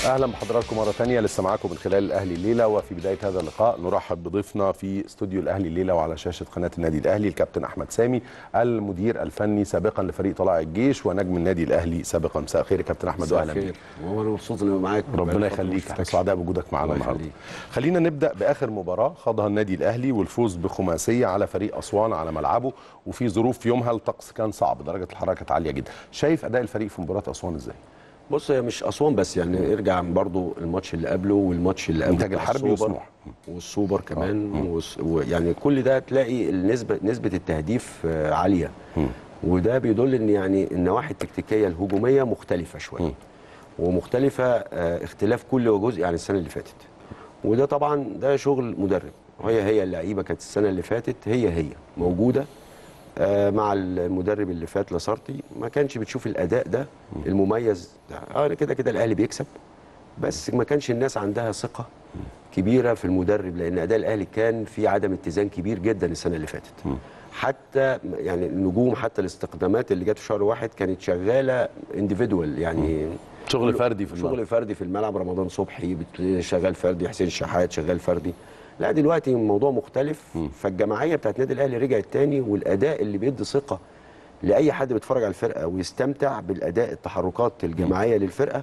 اهلا بحضراتكم مره ثانيه لسه معاكم من خلال الاهلي الليله وفي بدايه هذا اللقاء نرحب بضيفنا في استوديو الاهلي الليله وعلى شاشه قناه النادي الاهلي الكابتن احمد سامي المدير الفني سابقا لفريق طلائع الجيش ونجم النادي الاهلي سابقا مساء الخير يا كابتن احمد واهلا بك وانا مبسوط اني معاك ربنا يخليك احنا سعداء بوجودك معانا الله النهارده يخليك. خلينا نبدا باخر مباراه خاضها النادي الاهلي والفوز بخماسيه على فريق اسوان على ملعبه وفي ظروف يومها الطقس كان صعب درجه الحراره كانت عاليه جدا شايف اداء الفريق في مباراه اسوان ازاي بص هي مش اسوان بس يعني ارجع برضو الماتش اللي قبله والماتش اللي قبله إنتاج بتاع الحربي السوبر وسموحة. والسوبر كمان وس- ويعني كل ده تلاقي النسبه نسبه التهديف آه، عاليه وده بيدل ان يعني النواحي التكتيكيه الهجوميه مختلفه شويه ومختلفه آه، اختلاف كل جزء عن السنه اللي فاتت وده طبعا ده شغل مدرب هي هي اللعيبه كانت السنه اللي فاتت هي هي موجوده آه، مع المدرب اللي فات لاسارتي ما كانش بتشوف الاداء ده المميز ده اه كده كده الاهلي بيكسب بس ما كانش الناس عندها ثقه كبيره في المدرب لان اداء الاهلي كان في عدم اتزان كبير جدا السنه اللي فاتت حتى يعني النجوم حتى الاستخدامات اللي جت في شهر واحد كانت شغاله انديفيدوال يعني شغل كله- فردي في الملعب. شغل فردي في الملعب رمضان صبحي بت- شغال فردي حسين شحات شغال فردي لا دلوقتي الموضوع مختلف فالجماعيه بتاعت النادي الاهلي رجعت تاني والاداء اللي بيدي ثقه لاي حد بيتفرج على الفرقه ويستمتع بالاداء التحركات الجماعيه للفرقه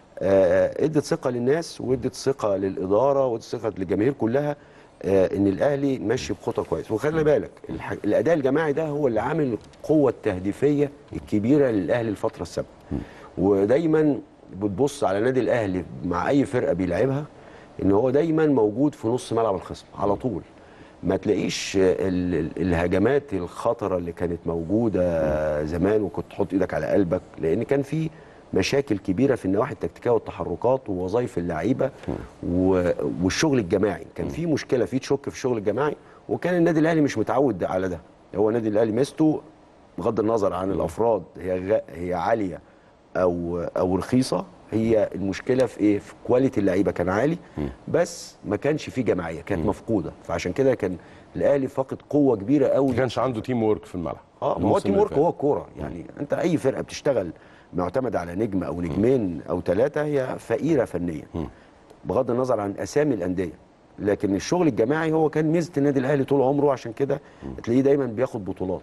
آه، ادت ثقه للناس وادت ثقه للاداره وادت ثقه للجماهير كلها آه، ان الاهلي ماشي بخطى كويس وخلي بالك الح- الاداء الجماعي ده هو اللي عامل القوه التهديفيه الكبيره للاهلي الفتره السابقه ودايما بتبص على نادي الاهلي مع اي فرقه بيلعبها ان هو دايما موجود في نص ملعب الخصم على طول ما تلاقيش ال- ال- الهجمات الخطره اللي كانت موجوده زمان وكنت تحط ايدك على قلبك لان كان في مشاكل كبيره في النواحي التكتيكيه والتحركات ووظائف اللعيبه و- والشغل الجماعي كان في مشكله في تشك في الشغل الجماعي وكان النادي الاهلي مش متعود على ده هو النادي الاهلي ميزته بغض النظر عن الافراد هي غ- هي عاليه او او رخيصه هي المشكله في ايه في كواليتي اللعيبه كان عالي بس ما كانش فيه جماعيه كانت مفقوده فعشان كده كان الاهلي فاقد قوه كبيره قوي ما كانش عنده تيم وورك في الملعب اه ما هو الموسم التيم اللي ورك فات. هو الكوره يعني انت اي فرقه بتشتغل معتمد على نجم او نجمين او ثلاثه هي فقيره فنيا بغض النظر عن اسامي الانديه لكن الشغل الجماعي هو كان ميزه النادي الاهلي طول عمره عشان كده تلاقيه دايما بياخد بطولات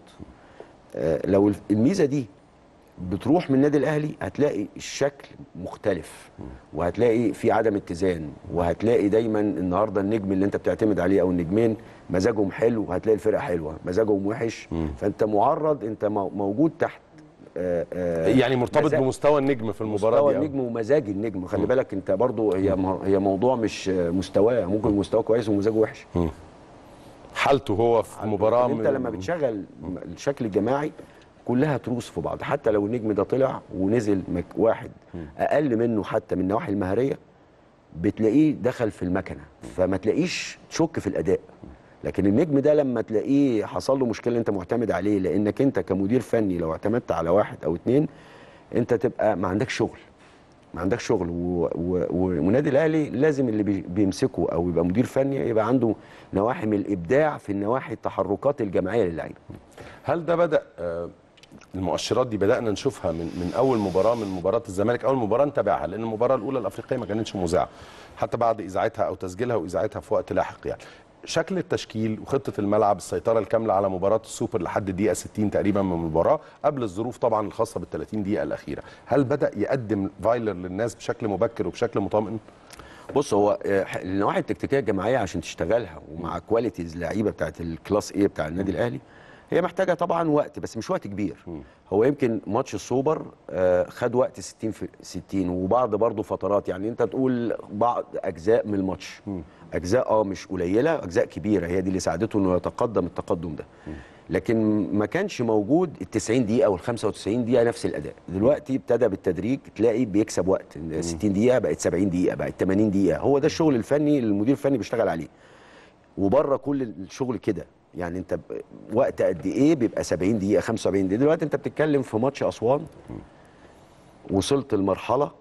آه لو الف- الميزه دي بتروح من النادي الاهلي هتلاقي الشكل مختلف وهتلاقي في عدم اتزان وهتلاقي دايما النهارده النجم اللي انت بتعتمد عليه او النجمين مزاجهم حلو وهتلاقي الفرقه حلوه مزاجهم وحش فانت معرض انت مو- موجود تحت آه، آه، يعني مرتبط مزاج- بمستوى النجم في المباراه مستوى دي أوي. النجم ومزاج النجم خلي بالك انت برضو هي هي موضوع مش مستواه ممكن مستواه كويس ومزاجه وحش حالته هو في مباراه انت من- لما بتشغل الشكل الجماعي كلها تروس في بعض حتى لو النجم ده طلع ونزل مك واحد اقل منه حتى من النواحي المهريه بتلاقيه دخل في المكنه فما تلاقيش تشك في الاداء لكن النجم ده لما تلاقيه حصل له مشكله انت معتمد عليه لانك انت كمدير فني لو اعتمدت على واحد او اتنين انت تبقى ما عندكش شغل ما عندكش شغل و- و- و- والنادي الاهلي لازم اللي بي- بيمسكه او يبقى مدير فني يبقى عنده نواحي من الابداع في النواحي التحركات الجماعيه للعيبه هل ده بدا آه، المؤشرات دي بدانا نشوفها من من اول مباراه من مباراه الزمالك اول مباراه نتابعها لان المباراه الاولى الافريقيه ما كانتش مذاعه حتى بعد اذاعتها او تسجيلها واذاعتها في وقت لاحق يعني شكل التشكيل وخطه الملعب السيطره الكامله على مباراه السوبر لحد الدقيقه 60 تقريبا من المباراه قبل الظروف طبعا الخاصه بال 30 دقيقه الاخيره هل بدا يقدم فايلر للناس بشكل مبكر وبشكل مطمئن بص هو آه، النواحي التكتيكيه الجماعيه عشان تشتغلها ومع كواليتيز اللعيبه بتاعت الكلاس ايه بتاع النادي الاهلي هي محتاجه طبعا وقت بس مش وقت كبير هو يمكن ماتش السوبر آه، خد وقت 60 في 60 وبعض برضه فترات يعني انت تقول بعض اجزاء من الماتش اجزاء اه مش قليله اجزاء كبيره هي دي اللي ساعدته انه يتقدم التقدم ده لكن ما كانش موجود ال 90 دقيقه وال 95 دقيقه نفس الاداء دلوقتي ابتدى بالتدريج تلاقي بيكسب وقت 60 دقيقه بقت 70 دقيقه بقت 80 دقيقه هو ده الشغل الفني اللي المدير الفني بيشتغل عليه وبره كل الشغل كده يعني انت ب- وقت قد ايه بيبقى 70 دقيقه 75 دقيقه دلوقتي انت بتتكلم في ماتش اسوان وصلت لمرحله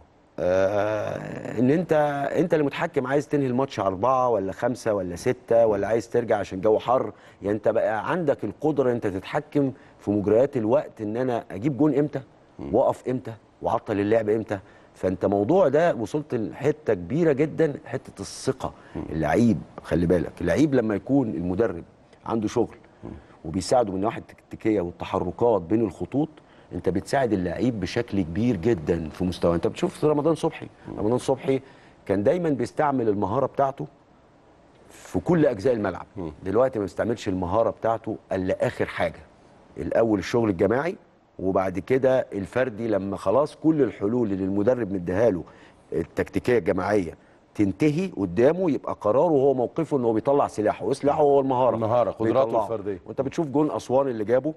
آه ان انت انت اللي متحكم عايز تنهي الماتش أربعة ولا خمسة ولا ستة ولا عايز ترجع عشان الجو حر يعني انت بقى عندك القدره انت تتحكم في مجريات الوقت ان انا اجيب جون امتى واقف امتى وعطل اللعب امتى فانت موضوع ده وصلت لحته كبيره جدا حته الثقه اللعيب خلي بالك اللعيب لما يكون المدرب عنده شغل وبيساعده من الناحيه التكتيكيه والتحركات بين الخطوط انت بتساعد اللعيب بشكل كبير جدا في مستوى انت بتشوف رمضان صبحي رمضان صبحي كان دايما بيستعمل المهاره بتاعته في كل اجزاء الملعب دلوقتي ما بيستعملش المهاره بتاعته الا اخر حاجه الاول الشغل الجماعي وبعد كده الفردي لما خلاص كل الحلول اللي المدرب مديها له التكتيكيه الجماعيه تنتهي قدامه يبقى قراره هو موقفه ان هو بيطلع سلاحه وسلاحه هو المهاره المهارة، قدراته بيطلعه. الفردية. وانت بتشوف جون اسوان اللي جابه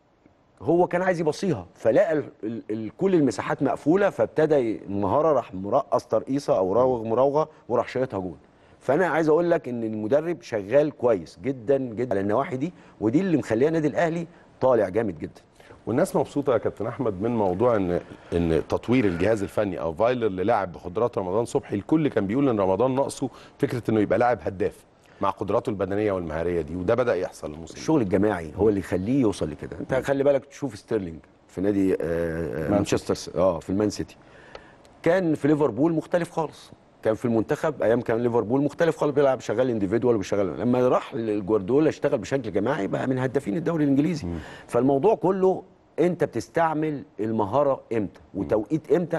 هو كان عايز يبصيها فلقى ال ال ال كل المساحات مقفوله فابتدى ي- المهاره راح مرقص ترقيصه او راوغ مراوغه وراح شايطها جون فانا عايز اقول لك ان المدرب شغال كويس جدا جدا على النواحي دي ودي اللي مخليه النادي الاهلي طالع جامد جدا والناس مبسوطه يا كابتن احمد من موضوع ان ان تطوير الجهاز الفني او فايلر اللي لاعب بقدرات رمضان صبحي الكل كان بيقول ان رمضان ناقصه فكره انه يبقى لاعب هداف مع قدراته البدنيه والمهاريه دي وده بدا يحصل الموسم ده. الشغل الجماعي هو اللي يخليه يوصل لكده انت خلي بالك تشوف ستيرلينج في نادي آه، آه، مانشستر س- اه في المان سيتي كان في ليفربول مختلف خالص كان في المنتخب ايام كان ليفربول مختلف خالص بيلعب شغال انديفيدوال وبيشغل لما راح للجوارديولا اشتغل بشكل جماعي بقى من هدافين الدوري الانجليزي فالموضوع كله انت بتستعمل المهاره امتى وتوقيت امتى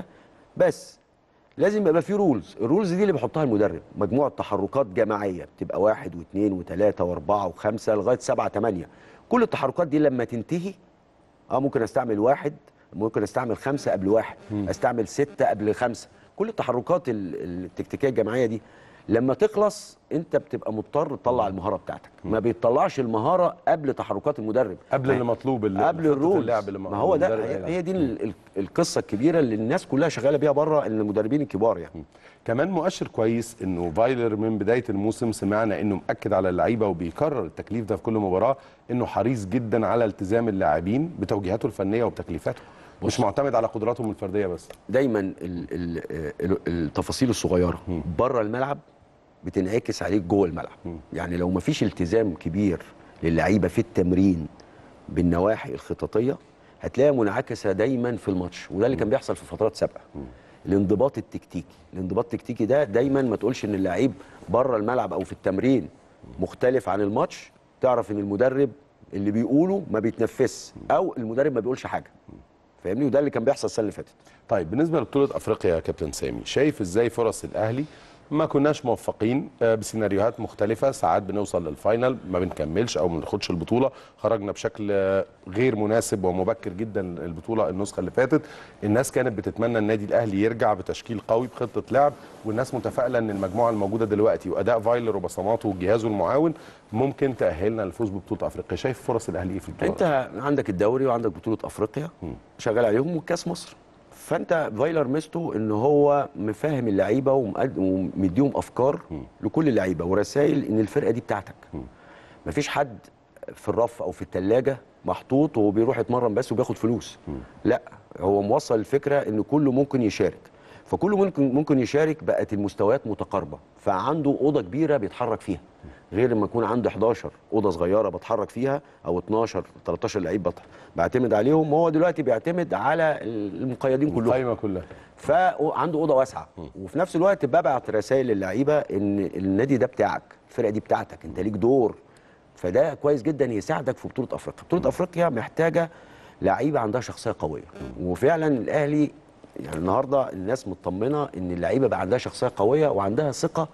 بس لازم يبقى في رولز الرولز دي اللي بيحطها المدرب مجموعه تحركات جماعيه بتبقى واحد واثنين وثلاثه واربعه وخمسه لغايه سبعه ثمانيه كل التحركات دي لما تنتهي اه ممكن استعمل واحد ممكن استعمل خمسه قبل واحد استعمل سته قبل خمسه كل التحركات ال- التكتيكيه الجماعيه دي لما تخلص انت بتبقى مضطر تطلع المهاره بتاعتك ما بيطلعش المهاره قبل تحركات المدرب قبل اللي مطلوب اللي قبل خطة الرول اللعب اللي ما هو ده المدرب هي- هيلعب. هي دي ال- ال- القصه الكبيره اللي الناس كلها شغاله بيها بره المدربين الكبار يعني كمان مؤشر كويس انه فايلر من بدايه الموسم سمعنا انه مأكد على اللعيبه وبيكرر التكليف ده في كل مباراه انه حريص جدا على التزام اللاعبين بتوجيهاته الفنيه وبتكليفاته مش معتمد على قدراتهم الفرديه بس دايما ال ال ال التفاصيل الصغيره بره الملعب بتنعكس عليك جوه الملعب يعني لو ما فيش التزام كبير للعيبه في التمرين بالنواحي الخططيه هتلاقيها منعكسه دايما في الماتش وده اللي كان بيحصل في فترات سابقه الانضباط التكتيكي الانضباط التكتيكي ده دايما ما تقولش ان اللعيب بره الملعب او في التمرين مختلف عن الماتش تعرف ان المدرب اللي بيقوله ما بيتنفذش او المدرب ما بيقولش حاجه فاهمني وده اللي كان بيحصل السنه اللي فاتت طيب بالنسبه لبطوله افريقيا يا كابتن سامي شايف ازاي فرص الاهلي ما كناش موفقين آه، بسيناريوهات مختلفة ساعات بنوصل للفاينل ما بنكملش أو ما بناخدش البطولة خرجنا بشكل آه، غير مناسب ومبكر جدا البطولة النسخة اللي فاتت الناس كانت بتتمنى النادي الأهلي يرجع بتشكيل قوي بخطة لعب والناس متفائلة أن المجموعة الموجودة دلوقتي وأداء فايلر وبصماته وجهازه المعاون ممكن تأهلنا للفوز ببطولة أفريقيا شايف فرص الأهلي إيه في البطولة انت عندك الدوري وعندك بطوله افريقيا شغال عليهم وكاس مصر فانت فايلر ميزته ان هو مفهم اللعيبه ومقد- ومديهم افكار لكل اللعيبه ورسائل ان الفرقه دي بتاعتك مفيش حد في الرف او في الثلاجه محطوط وهو بيروح يتمرن بس وبياخد فلوس لا هو موصل الفكره ان كله ممكن يشارك فكله ممكن ممكن يشارك بقت المستويات متقاربه فعنده اوضه كبيره بيتحرك فيها غير لما يكون عنده 11 اوضه صغيره بتحرك فيها او 12 13 لعيب بت- بعتمد عليهم هو دلوقتي بيعتمد على المقيدين كلهم القايمة كلها فعنده اوضه واسعه وفي نفس الوقت ببعت رسائل للعيبه ان النادي ده بتاعك الفرقه دي بتاعتك انت ليك دور فده كويس جدا يساعدك في بطوله افريقيا بطوله افريقيا محتاجه لعيبه عندها شخصيه قويه وفعلا الاهلي يعني النهارده الناس مطمنه ان اللعيبه بقى عندها شخصيه قويه وعندها ثقه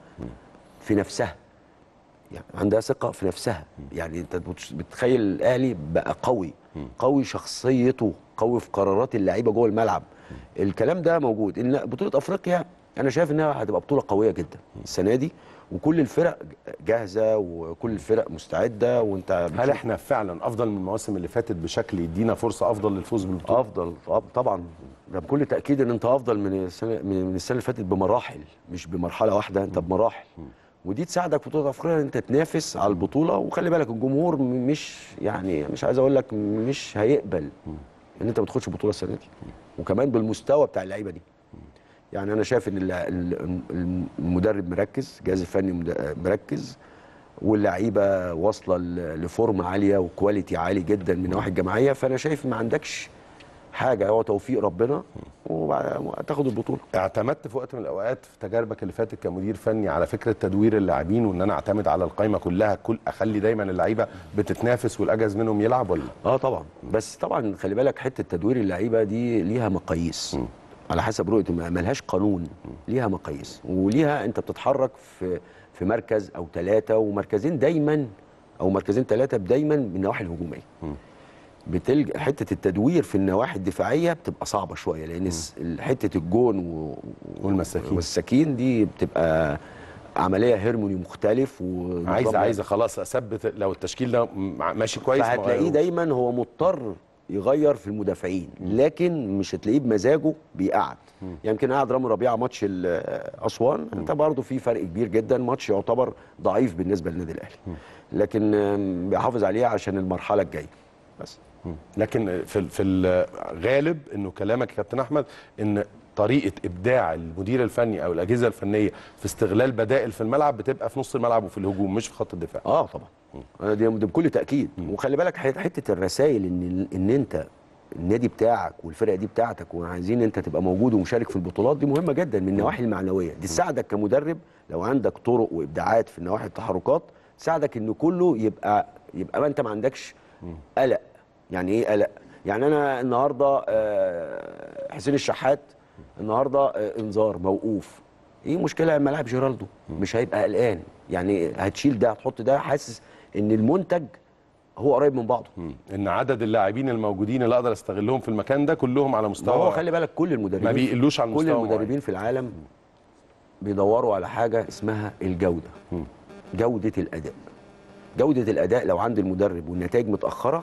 في نفسها يعني عندها ثقه في نفسها يعني انت بتش- بتخيل الاهلي بقى قوي قوي شخصيته قوي في قرارات اللعيبه جوه الملعب الكلام ده موجود ان بطوله افريقيا انا شايف انها هتبقى بطوله قويه جدا السنه دي وكل الفرق جاهزه وكل الفرق مستعده وانت هل بتشوف احنا فعلا افضل من المواسم اللي فاتت بشكل يدينا فرصه افضل للفوز بالبطوله افضل أف- طبعا ده بكل تاكيد ان انت افضل من السنه من من السنه اللي فاتت بمراحل مش بمرحله واحده انت بمراحل ودي تساعدك في بطوله افريقيا ان انت تنافس على البطوله وخلي بالك الجمهور م- مش يعني مش عايز اقول لك مش هيقبل ان انت ما تاخدش البطوله السنه دي وكمان بالمستوى بتاع اللعيبه دي يعني انا شايف ان ال- ال- المدرب مركز الجهاز الفني مد- مركز واللعيبه واصله ل- لفورمه عاليه وكواليتي عالي جدا من النواحي الجماعيه فانا شايف ما عندكش حاجه هو توفيق ربنا وتاخد البطوله اعتمدت في وقت من الاوقات في تجاربك اللي فاتت كمدير فني على فكره تدوير اللاعبين وان انا اعتمد على القائمه كلها كل اخلي دايما اللعيبه بتتنافس والاجهز منهم يلعب ولا اه طبعا بس طبعا خلي بالك حته تدوير اللعيبه دي ليها مقاييس على حسب رؤيه ما ملهاش قانون ليها مقاييس وليها انت بتتحرك في في مركز او ثلاثه ومركزين دايما او مركزين ثلاثه دايما من النواحي الهجوميه بتلج حته التدوير في النواحي الدفاعيه بتبقى صعبه شويه لان الس- حته الجون و... والمساكين. والسكين دي بتبقى عمليه هرموني مختلف و عايز عايز خلاص اثبت لو التشكيل ده م- ماشي كويس ما فهتلاقيه أغيروش. دايما هو مضطر يغير في المدافعين لكن مش هتلاقيه بمزاجه بيقعد يمكن قعد رامي ربيعه ماتش ال- اسوان انت برضه في فرق كبير جدا ماتش يعتبر ضعيف بالنسبه للنادي الاهلي لكن آم، بيحافظ عليه عشان المرحله الجايه بس لكن في في الغالب انه كلامك يا كابتن احمد ان طريقه ابداع المدير الفني او الاجهزه الفنيه في استغلال بدائل في الملعب بتبقى في نص الملعب وفي الهجوم مش في خط الدفاع اه طبعا آه، دي دي بكل تاكيد وخلي بالك حت- حته الرسائل ان ان انت النادي بتاعك والفرقه دي بتاعتك وعايزين انت تبقى موجود ومشارك في البطولات دي مهمه جدا من النواحي المعنويه دي تساعدك كمدرب لو عندك طرق وابداعات في النواحي التحركات تساعدك ان كله يبقى يبقى انت ما عندكش قلق يعني ايه قلق يعني انا النهارده آه، حسين الشحات النهارده آه، انذار موقوف ايه مشكله لما لاعب جيرالدو مش هيبقى قلقان يعني هتشيل ده هتحط ده حاسس ان المنتج هو قريب من بعضه مم. ان عدد اللاعبين الموجودين اللي اقدر استغلهم في المكان ده كلهم على ما مستوى هو خلي بالك كل المدربين ما بيقلوش عن كل مستوى المدربين في العالم بيدوروا على حاجه اسمها الجوده جوده الاداء جوده الاداء لو عند المدرب والنتائج متاخره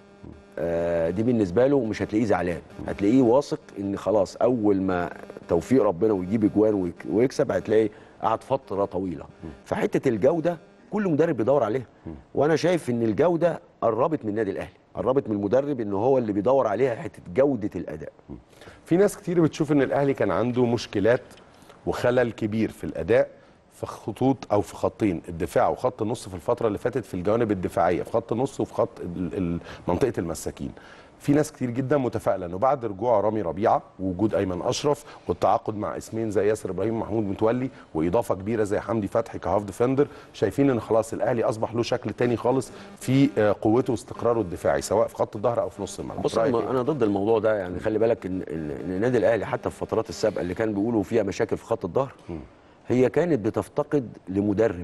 آه، دي بالنسبه له مش هتلاقيه زعلان هتلاقيه واثق ان خلاص اول ما توفيق ربنا ويجيب اجوان ويك- ويكسب هتلاقي قعد فتره طويله فحته الجوده كل مدرب بيدور عليها وانا شايف ان الجوده قربت من النادي الاهلي قربت من المدرب ان هو اللي بيدور عليها حته جوده الاداء في ناس كتير بتشوف ان الاهلي كان عنده مشكلات وخلل كبير في الاداء في خطوط او في خطين الدفاع وخط النص في الفتره اللي فاتت في الجوانب الدفاعيه في خط النص وفي خط ال- ال- منطقه المساكين في ناس كتير جدا متفائله انه بعد رجوع رامي ربيعه ووجود ايمن اشرف والتعاقد مع اسمين زي ياسر ابراهيم ومحمود متولي واضافه كبيره زي حمدي فتحي كهاف ديفندر شايفين ان خلاص الاهلي اصبح له شكل تاني خالص في آه، قوته واستقراره الدفاعي سواء في خط الظهر او في نص الملعب بص رأيك انا إيه؟ أنا ضد الموضوع ده يعني خلي بالك ان إن- إن النادي الاهلي حتى في الفترات السابقه اللي كان بيقولوا فيها مشاكل في خط الظهر هي كانت بتفتقد لمدرب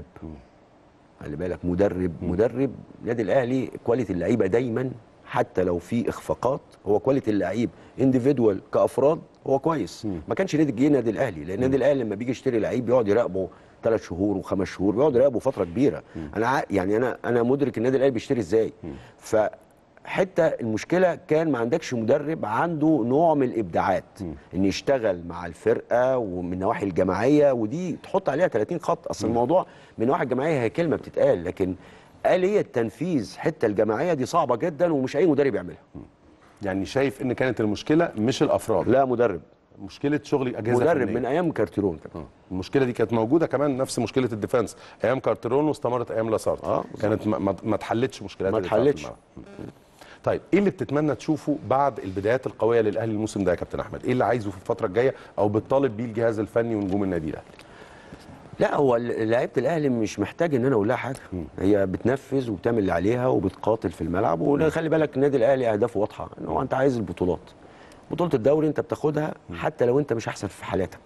خلي بالك مدرب مدرب النادي الاهلي كواليتي اللعيبه دايما حتى لو في اخفاقات هو كواليتي اللعيب انديفيدوال كافراد هو كويس ما كانش نادي جه نادي الاهلي لان النادي الاهلي لما بيجي يشتري لعيب بيقعد يراقبه ثلاث شهور وخمس شهور بيقعد يراقبه فتره كبيره انا ع- يعني انا انا مدرك النادي الاهلي بيشتري ازاي ف حتى المشكله كان ما عندكش مدرب عنده نوع من الابداعات ان يشتغل مع الفرقه ومن النواحي الجماعيه ودي تحط عليها 30 خط اصل الموضوع من النواحي الجماعيه هي كلمه بتتقال لكن آلية تنفيذ حتة الجماعية دي صعبة جدا ومش أي مدرب يعملها يعني شايف ان كانت المشكله مش الافراد لا مدرب مشكله شغل اجهزه مدرب فنية. من أيام كارتيرون كمان المشكله دي كانت موجوده كمان نفس مشكله الديفنس ايام كارترون واستمرت ايام لاسارت آه، بالظبط. كانت ما, ما- ما اتحلتش مشكلات ما الدفاع في اتحلتش. الملعب. طيب ايه اللي بتتمنى تشوفه بعد البدايات القويه للاهلي الموسم ده يا كابتن احمد ايه اللي عايزه في الفتره الجايه او بتطالب بيه الجهاز الفني ونجوم النادي الاهلي لا هو ال- لعيبه الاهلي مش محتاج ان انا اقول لها حاجه هي بتنفذ وبتعمل اللي عليها وبتقاتل في الملعب وخلي بالك النادي الاهلي اهدافه واضحه ان هو انت عايز البطولات بطوله الدوري انت بتاخدها حتى لو انت مش احسن في حالاتك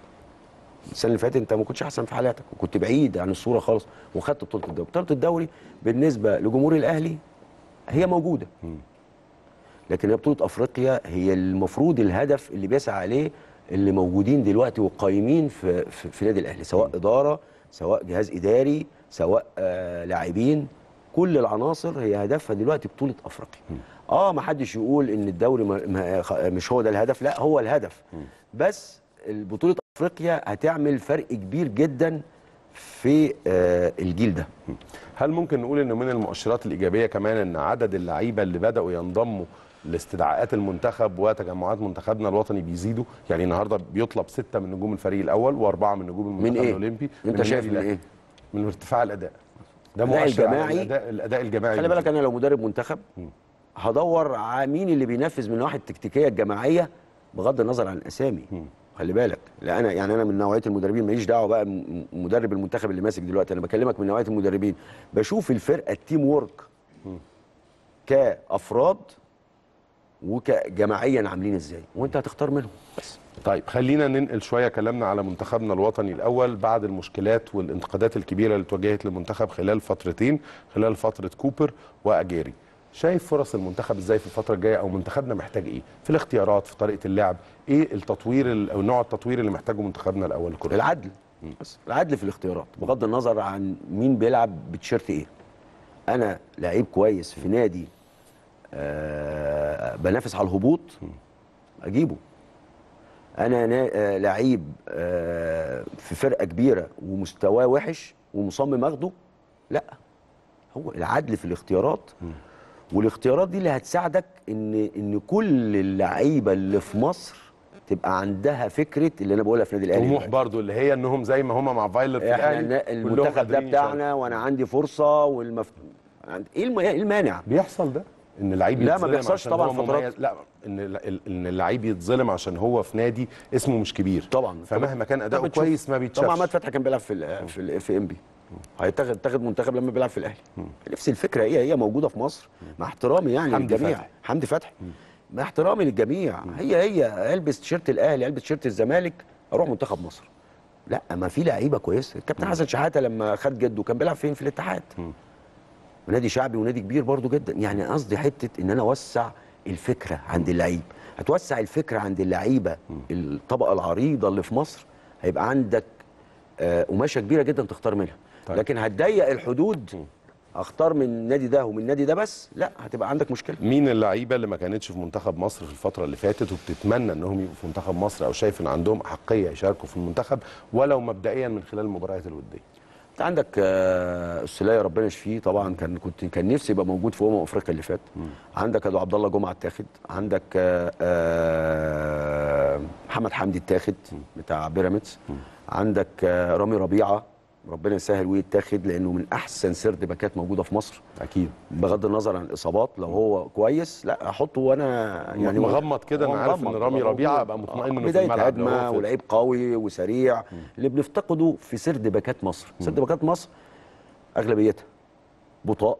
السنه اللي فاتت انت ما كنتش احسن في حالاتك وكنت بعيد عن الصوره خالص وخدت بطوله الدوري بطوله الدوري بالنسبه لجمهور الاهلي هي موجوده لكن هي بطوله افريقيا هي المفروض الهدف اللي بيسعى عليه اللي موجودين دلوقتي وقايمين في في, في نادي الاهلي سواء اداره سواء جهاز اداري سواء آه لاعبين كل العناصر هي هدفها دلوقتي بطوله افريقيا اه ما حدش يقول ان الدوري ما ما خ- مش هو ده الهدف لا هو الهدف بس بطوله افريقيا هتعمل فرق كبير جدا في آه الجيل ده هل ممكن نقول انه من المؤشرات الايجابيه كمان ان عدد اللعيبه اللي بداوا ينضموا لاستدعاءات المنتخب وتجمعات منتخبنا الوطني بيزيدوا يعني النهارده بيطلب سته من نجوم الفريق الاول واربعه من نجوم المنتخب إيه؟ الاولمبي أنت من شايف النادي من الأهلي. إيه؟ من ارتفاع الاداء ده الأداء مؤشر على الجماعي. الاداء الاداء الجماعي خلي بالك انا لو مدرب منتخب هدور على مين اللي بينفذ من الناحيه التكتيكيه الجماعيه بغض النظر عن الاسامي خلي بالك لا انا يعني انا من نوعيه المدربين ماليش دعوه بقى م- مدرب المنتخب اللي ماسك دلوقتي انا بكلمك من نوعيه المدربين بشوف الفرقه التيم وورك كافراد وكجماعيا عاملين ازاي وانت هتختار منهم بس طيب خلينا ننقل شويه كلامنا على منتخبنا الوطني الاول بعد المشكلات والانتقادات الكبيره اللي اتوجهت للمنتخب خلال فترتين خلال فتره كوبر واجيري شايف فرص المنتخب ازاي في الفتره الجايه او منتخبنا محتاج ايه في الاختيارات في طريقه اللعب ايه التطوير ال- او نوع التطوير اللي محتاجه منتخبنا الاول الكره العدل بس العدل في الاختيارات بغض النظر عن مين بيلعب بتيشيرت ايه انا لعيب كويس في نادي آه بنافس على الهبوط اجيبه انا نا- آه لعيب آه في فرقه كبيره ومستواه وحش ومصمم اخده لا هو العدل في الاختيارات والاختيارات دي اللي هتساعدك ان ان كل اللعيبه اللي في مصر تبقى عندها فكره اللي انا بقولها في نادي الاهلي طموح دلوقتي. برضو اللي هي انهم زي ما هم مع فايلر في احنا الاهلي النا- كلهم المنتخب ده قادرين يشاركوا. بتاعنا وانا عندي فرصه والمف... عند- ايه الم- إيه المانع؟ بيحصل ده ان اللعيب لا، ما يتظلم بيحصلش عشان طبعاً هو فترات. مميز. لا ان ال- ان اللعيب يتظلم عشان هو في نادي اسمه مش كبير طبعا فمهما كان اداؤه طب بتشوف- كويس ما بيتشافش طبعا عماد فتحي كان بيلعب في ال في ال في ام بي هيتاخد تاخد منتخب لما بيلعب في الاهلي نفس الفكره هي هي موجوده في مصر مع احترامي يعني حمدي للجميع فتحي. حمدي فتحي مع احترامي للجميع هي هي البس تيشيرت الاهلي البس تيشيرت الزمالك اروح منتخب مصر لا ما في لعيبه كويسه الكابتن حسن شحاته لما خد جده كان بيلعب فين في الاتحاد ونادي شعبي ونادي كبير برضو جدا يعني قصدي حته ان انا اوسع الفكره عند اللعيب هتوسع الفكره عند اللعيبه الطبقه العريضه اللي في مصر هيبقى عندك آه، قماشه كبيره جدا تختار منها طيب. لكن هتضيق الحدود اختار من النادي ده ومن النادي ده بس لا هتبقى عندك مشكله مين اللعيبه اللي ما كانتش في منتخب مصر في الفتره اللي فاتت وبتتمنى انهم يبقوا في منتخب مصر او شايف ان عندهم احقيه يشاركوا في المنتخب ولو مبدئيا من خلال المباريات الوديه انت عندك آه، السلايه ربنا يشفيه طبعا كان كنت كان نفسي يبقى موجود في امم افريقيا اللي فات عندك ابو عبد الله جمعه اتاخد عندك آه، آه، محمد حمدي اتاخد بتاع بيراميدز عندك آه، رامي ربيعه ربنا يسهل ويتاخد لانه من احسن سرد باكات موجوده في مصر اكيد بغض النظر عن الاصابات لو هو كويس لا احطه وانا يعني مغمض كده، أنا هو عارف إن مغمض، رامي هو ربيعة موجود. أبقى مطمئن إنه في بدايه الملعب لو هو هجمه في- ولعيب قوي وسريع اللي بنفتقده في سرد باكات مصر سرد باكات مصر اغلبيتها بطاء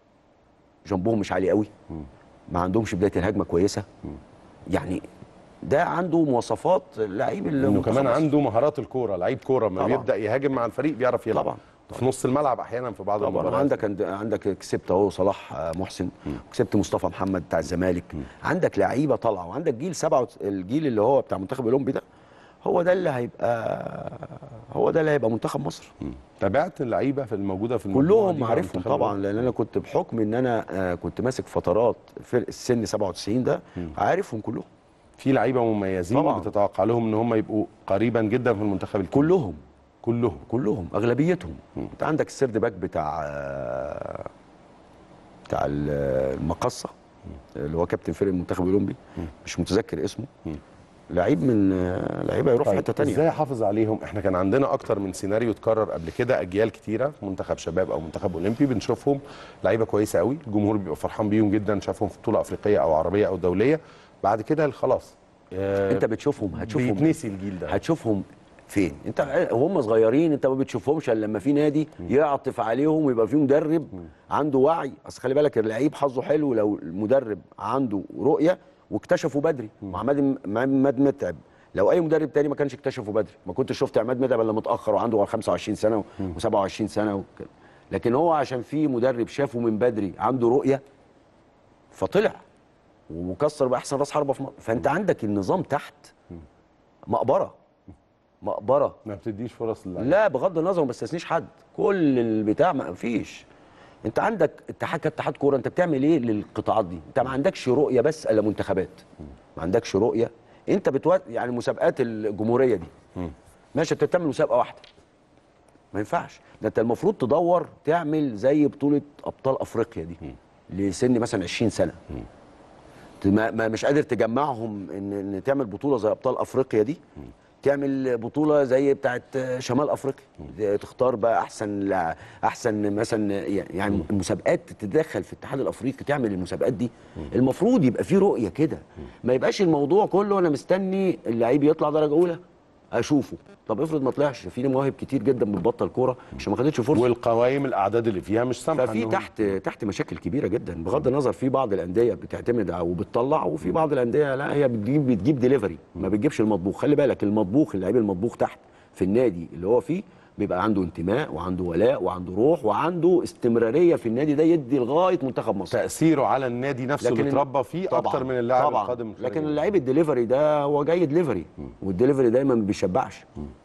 جنبهم مش عالي قوي ما عندهمش بدايه الهجمه كويسه يعني ده عنده مواصفات لعيب اللي انه منتخب كمان مصر. عنده مهارات الكوره لعيب كوره ما طبعاً. بيبدا يهاجم مع الفريق بيعرف يلعب طبعاً. في نص الملعب احيانا في بعض طبعا المباريات عندك عند- عندك كسبت اهو صلاح آه، محسن كسبت مصطفى محمد بتاع الزمالك عندك لعيبه طالعه وعندك جيل سبعة وت- الجيل اللي هو بتاع منتخب الاولمبي ده هو ده اللي هيبقى هو ده اللي هيبقى منتخب مصر تابعت اللعيبه في الموجوده في المجموعة كلهم دي مع عارفهم منتخب طبعا الأولمبي؟ لان انا كنت بحكم ان انا آه، كنت ماسك فترات فرق السن 97 ده عارفهم كلهم في لعيبه مميزين طبعاً. بتتوقع لهم ان هم يبقوا قريبا جدا في المنتخب الكبير كلهم كلهم كلهم اغلبيتهم انت عندك السيرد باك بتاع آه، بتاع ال- المقصه اللي هو كابتن فريق المنتخب الاولمبي مش متذكر اسمه لعيب من آه، لعيبه يروح في حته تانية ازاي احافظ عليهم احنا كان عندنا اكتر من سيناريو اتكرر قبل كده اجيال كتيره في منتخب شباب او منتخب اولمبي بنشوفهم لعيبه كويسه قوي الجمهور بيبقى فرحان بيهم جدا شافهم في بطوله افريقيه او عربيه او دوليه بعد كده خلاص آه، انت بتشوفهم هتشوفهم بيتنسي الجيل ده هتشوفهم فين انت وهم صغيرين انت ما بتشوفهمش الا لما في نادي يعطف عليهم ويبقى في مدرب عنده وعي اصل خلي بالك اللعيب حظه حلو لو المدرب عنده رؤيه واكتشفه بدري وعماد عماد متعب لو اي مدرب تاني ما كانش اكتشفه بدري ما كنتش شفت عماد متعب الا متاخر وعنده 25 سنه و27 سنه وكده لكن هو عشان في مدرب شافه من بدري عنده رؤيه فطلع وكسر باحسن راس حربه في مصر فانت عندك النظام تحت مقبره مقبره ما بتديش فرص للعيبه لا بغض النظر ما بستثنيش حد كل البتاع ما فيش انت عندك اتحاد كاتحاد كوره انت بتعمل ايه للقطاعات دي انت ما عندكش رؤيه بس الا منتخبات ما عندكش رؤيه انت بتو يعني مسابقات الجمهوريه دي ماشي انت بتعمل مسابقه واحده ما ينفعش ده انت المفروض تدور تعمل زي بطوله ابطال افريقيا دي لسن مثلا 20 سنه ما ما مش قادر تجمعهم ان ان تعمل بطوله زي ابطال افريقيا دي تعمل بطوله زي بتاعه شمال افريقيا تختار بقى احسن لا- احسن مثلا يعني المسابقات تتدخل في الاتحاد الافريقي تعمل المسابقات دي المفروض يبقى في رؤيه كده ما يبقاش الموضوع كله انا مستني اللعيب يطلع درجه اولى اشوفه طب افرض ما طلعش في مواهب كتير جدا بتبطل كوره عشان ما خدتش فرصه والقوائم الاعداد اللي فيها مش سامحه ففي إنهم- تحت تحت مشاكل كبيره جدا بغض النظر في بعض الانديه بتعتمد او بتطلع وفي بعض الانديه لا هي بتجيب بتجيب ديليفري ما بتجيبش المطبوخ خلي بالك المطبوخ اللعيب المطبوخ تحت في النادي اللي هو فيه بيبقى عنده انتماء وعنده ولاء وعنده روح وعنده استمراريه في النادي ده يدي لغايه منتخب مصر تاثيره على النادي نفسه اللي ال- اتربى فيه اكتر من اللاعب طبعا القادم من خارج لكن النادي. اللعيب الدليفري ده هو جاي دليفري والدليفري دايما ما بيشبعش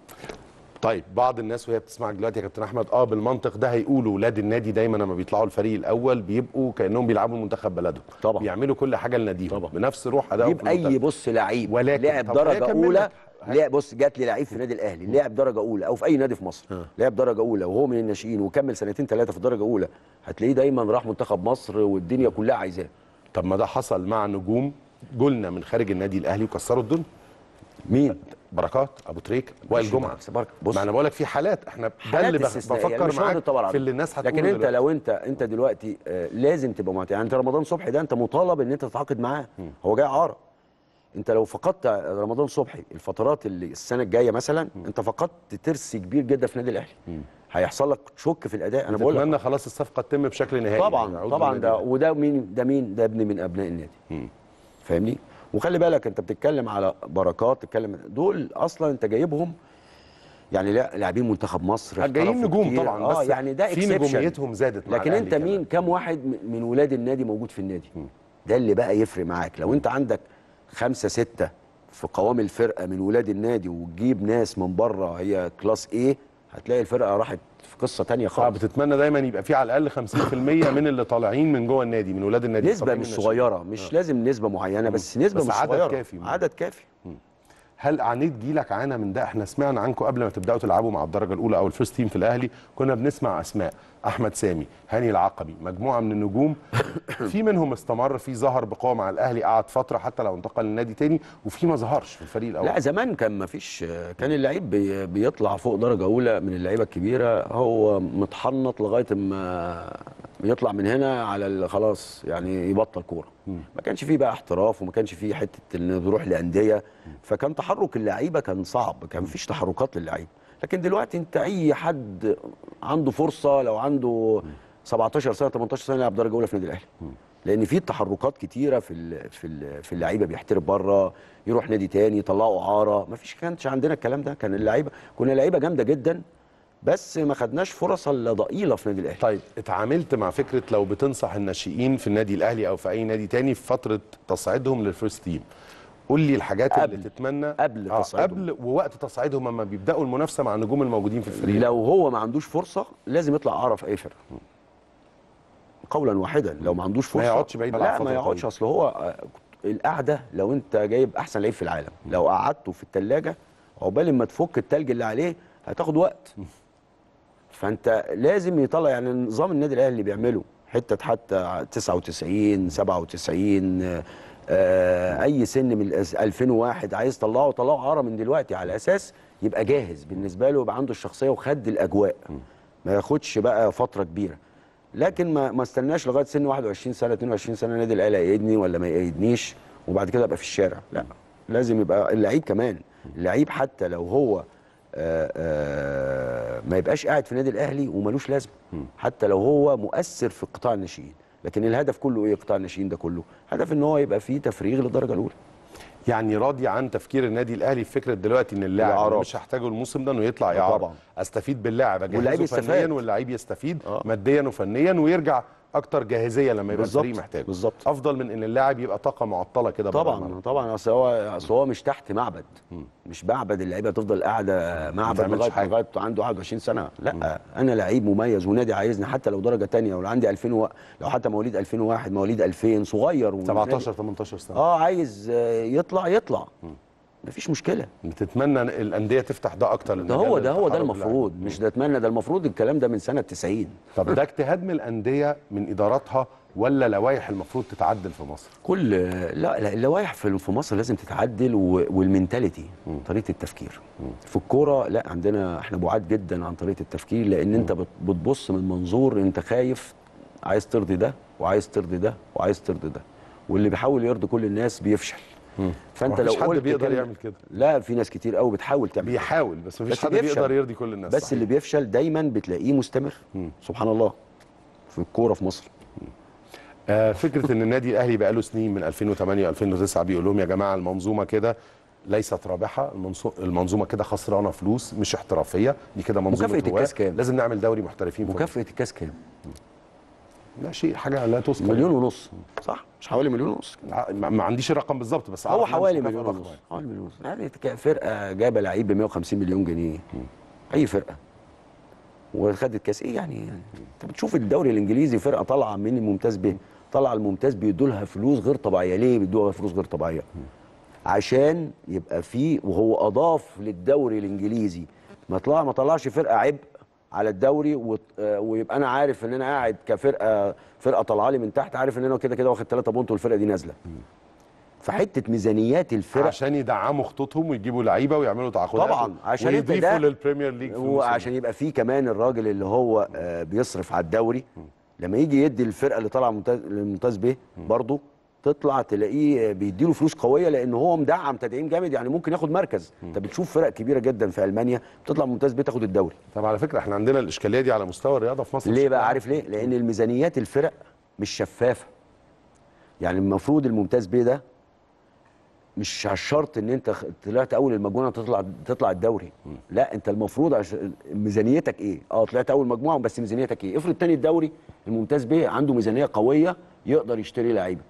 طيب بعض الناس وهي بتسمعك دلوقتي يا كابتن احمد اه بالمنطق ده هيقولوا ولاد النادي دايما لما بيطلعوا الفريق الاول بيبقوا كانهم بيلعبوا منتخب بلدهم طبعا. بيعملوا كل حاجه لناديهم طبعا. بنفس روح ادائهم جيب اي بص لعيب ولكن- لعب طب درجه هيكمل اولى لك. لعب بص جات لي لعيب في النادي الاهلي لعب درجه اولى او في اي نادي في مصر لعب درجه اولى وهو من الناشئين وكمل سنتين ثلاثه في الدرجه اولى هتلاقيه دايما راح منتخب مصر والدنيا كلها عايزاه طب ما ده حصل مع نجوم جولنا من خارج النادي الاهلي وكسروا الدنيا مين بركات ابو تريك وائل ماشي، جمعه بس بركة. بص. ما انا بقول لك في حالات احنا ده حالات اللي بف- استثنائية، بفكر مش هقعد معاك أطول عليها. في اللي الناس هتقوله لكن انت دلوقتي. لو انت انت دلوقتي آه، لازم تبقى معتمد يعني انت رمضان صبحي ده انت مطالب ان انت تتعاقد معاه هو جاي عاره انت لو فقدت رمضان صبحي الفترات اللي السنه الجايه مثلا انت فقدت ترس كبير جدا في النادي الاهلي هيحصل لك شك في الاداء انا بقول لك اتمنى خلاص الصفقه تتم بشكل نهائي طبعا يعود طبعا للنادي ده الأهلي. وده مين ده مين ده ابن من ابناء النادي فاهمني وخلي بالك انت بتتكلم على بركات تتكلم دول اصلا انت جايبهم يعني لا- لاعبين منتخب مصر جايين احترفوا نجوم كتير. طبعا اه بس يعني ده في exception. نجوميتهم زادت مع لكن الأهلي انت كمان. مين كام واحد م- من ولاد النادي موجود في النادي ده اللي بقى يفرق معاك لو انت عندك خمسة ستة في قوام الفرقة من ولاد النادي وتجيب ناس من بره هي كلاس ايه هتلاقي الفرقة راحت في قصة تانية اه خالص بتتمنى دايما يبقى في على الاقل 50% من اللي طالعين من جوه النادي من ولاد النادي نسبة طالعين مش من صغيرة مش لازم نسبة معينة بس نسبة بس مش عدد صغيرة كافي. عدد كافي هل عانيت جيلك عانى من ده احنا سمعنا عنكم قبل ما تبداوا تلعبوا مع الدرجه الاولى او الفيرست تيم في الاهلي كنا بنسمع اسماء احمد سامي هاني العقبي مجموعه من النجوم في منهم استمر في ظهر بقوه مع الاهلي قعد فتره حتى لو انتقل لنادي تاني وفي ما ظهرش في الفريق الاول لا زمان كان ما فيش كان اللعيب بي- بيطلع فوق درجه اولى من اللعيبه الكبيره هو متحنط لغايه ما يطلع من هنا على ال- خلاص يعني يبطل كوره ما كانش فيه بقى احتراف وما كانش فيه حته انه بيروح لانديه فكان تحرك اللعيبه كان صعب كان مفيش تحركات للعيب لكن دلوقتي انت اي حد عنده فرصه لو عنده 17 سنه 18 سنه يلعب درجه اولى في النادي الاهلي لان في تحركات كتيره في ال في ال في اللعيبه بيحترف بره يروح نادي تاني يطلعوا اعاره ما فيش كانش عندنا الكلام ده كان اللعيبه كنا لعيبه جامده جدا بس ما خدناش فرص الا ضئيله في النادي الاهلي طيب اتعاملت مع فكره لو بتنصح الناشئين في النادي الاهلي او في اي نادي تاني في فتره تصعيدهم للفيرست تيم قول لي الحاجات اللي قبل- تتمنى قبل آه، تصعيدهم. قبل ووقت تصعيدهم لما بيبداوا المنافسه مع النجوم الموجودين في الفريق لو هو ما عندوش فرصه لازم يطلع اعاره في اي فرقه قولا واحدا لو ما عندوش فرصه يقعدش بعيد عن لا فترة ما يقعدش طويلة. اصل هو آه، القعده لو انت جايب احسن لعيب في العالم لو قعدته في الثلاجه عقبال ما تفك التلج اللي عليه هتاخد وقت فانت لازم يطلع يعني نظام النادي الاهلي اللي بيعمله حته حتى 99 97 آه، آه، اي سن من الأس- 2001 عايز طلعه طلعه عاره من دلوقتي على اساس يبقى جاهز بالنسبه له يبقى عنده الشخصيه وخد الاجواء ما ياخدش بقى فتره كبيره لكن ما ما استناش لغايه سن 21 سنه 22 سنه النادي الاهلي يأيدني ولا ما يأيدنيش وبعد كده ابقى في الشارع لا لازم يبقى اللعيب كمان اللعيب حتى لو هو آه، آه، ما يبقاش قاعد في النادي الاهلي وملوش لازمه حتى لو هو مؤثر في قطاع الناشئين لكن الهدف كله ايه قطاع الناشئين ده كله هدف ان هو يبقى فيه تفريغ للدرجه الاولى يعني راضي عن تفكير النادي الاهلي في فكره دلوقتي ان اللاعب الإعارات. اللي مش هحتاجه الموسم ده انه يطلع اعاره طبعا. استفيد باللاعب اجهزه واللعيب فنيا يستفاد. واللعيب يستفيد آه. ماديا وفنيا ويرجع اكتر جاهزيه لما يبقى بالظبط، الفريق محتاجه بالظبط. افضل من ان اللاعب يبقى طاقه معطله كده بره الملعب. طبعا طبعا اصل هو اصل هو مش تحت معبد مش معبد اللعيبه تفضل قاعده معبد تعملش لغايه حاجة. لغايه عنده 21 سنه لا انا لعيب مميز ونادي عايزني حتى لو درجه تانية ولو عندي 2000 و... لو حتى مواليد 2001 مواليد 2000 صغير ونادي- 17 18 سنه اه عايز آه، يطلع يطلع مفيش مشكله بتتمنى الانديه تفتح ده اكتر ده هو ده هو ده للتحرك المفروض مش ده اتمنى ده المفروض الكلام ده من سنه 90 طب ده اجتهاد من الانديه من اداراتها ولا لوائح المفروض تتعدل في مصر كل لا لا اللوائح في في مصر لازم تتعدل و- والمنتاليتي طريقه التفكير في الكوره لا عندنا احنا بعاد جدا عن طريقه التفكير لان انت بت- بتبص من منظور انت خايف عايز ترضي ده وعايز ترضي ده وعايز ترضي ده واللي بيحاول يرضي كل الناس بيفشل فانت لو مفيش حد قلت بيقدر كلمة- يعمل كده. لا في ناس كتير قوي بتحاول تعمل كده. بيحاول بس مفيش بس حد بيفشل. بيقدر يرضي كل الناس بس صحيح. اللي بيفشل دايما بتلاقيه مستمر سبحان الله في الكوره في مصر آه فكره ان النادي الاهلي بقى له سنين من 2008 2009 بيقول لهم يا جماعه المنظومه كده ليست رابحه المنصو- المنظومه كده خسرانه فلوس مش احترافيه دي كده منظومه مكافأة هواة. الكاس كام؟ لازم نعمل دوري محترفين في مكافاه الكاس كام؟ مصر. لا شيء حاجه لا تذكر مليون ونص صح مش حوالي مليون ونص ع- ما ما عنديش الرقم بالظبط بس هو أعرف إنها مش حوالي مكافأة مليون ضخمة ونص يعني. حوالي مليون ونص يعني ك- فرقه جايبه لعيب ب 150 مليون جنيه اي فرقه وخدت كاس ايه يعني يعني انت بتشوف الدوري الانجليزي فرقه طالعه من الممتاز ب طالعه الممتاز بيدوا لها فلوس غير طبيعيه ليه بيدوا لها فلوس غير طبيعيه عشان يبقى في وهو اضاف للدوري الانجليزي ما طلع ما طلعش فرقه عبء على الدوري وت- آه، ويبقى انا عارف ان انا قاعد كفرقه فرقه طالعه لي من تحت عارف ان انا كده كده واخد 3 بونت والفرقه دي نازله فحته ميزانيات الفرق عشان يدعموا خطوطهم ويجيبوا لعيبه ويعملوا تعاقدات طبعا عشان انت ويضيفوا ده للبريمير ليج فلوس وعشان يبقى فيه كمان الراجل اللي هو آه، بيصرف على الدوري لما يجي يدي الفرقه اللي طالعه ممتاز للممتاز به برضه تطلع تلاقيه بيديله فلوس قويه لان هو مدعم تدعيم جامد يعني ممكن ياخد مركز انت بتشوف فرق كبيره جدا في المانيا بتطلع ممتاز بيه تاخد الدوري طب على فكره احنا عندنا الاشكاليه دي على مستوى الرياضه في مصر ليه بشكل بقى عام. عارف ليه لان الميزانيات الفرق مش شفافه يعني المفروض الممتاز بيه ده مش على الشرط ان انت خ- طلعت اول المجموعه تطلع تطلع الدوري لا انت المفروض عشان ميزانيتك ايه اه طلعت اول مجموعه بس ميزانيتك ايه افرض تاني الدوري الممتاز بيه عنده ميزانيه قويه يقدر يشتري لعيبه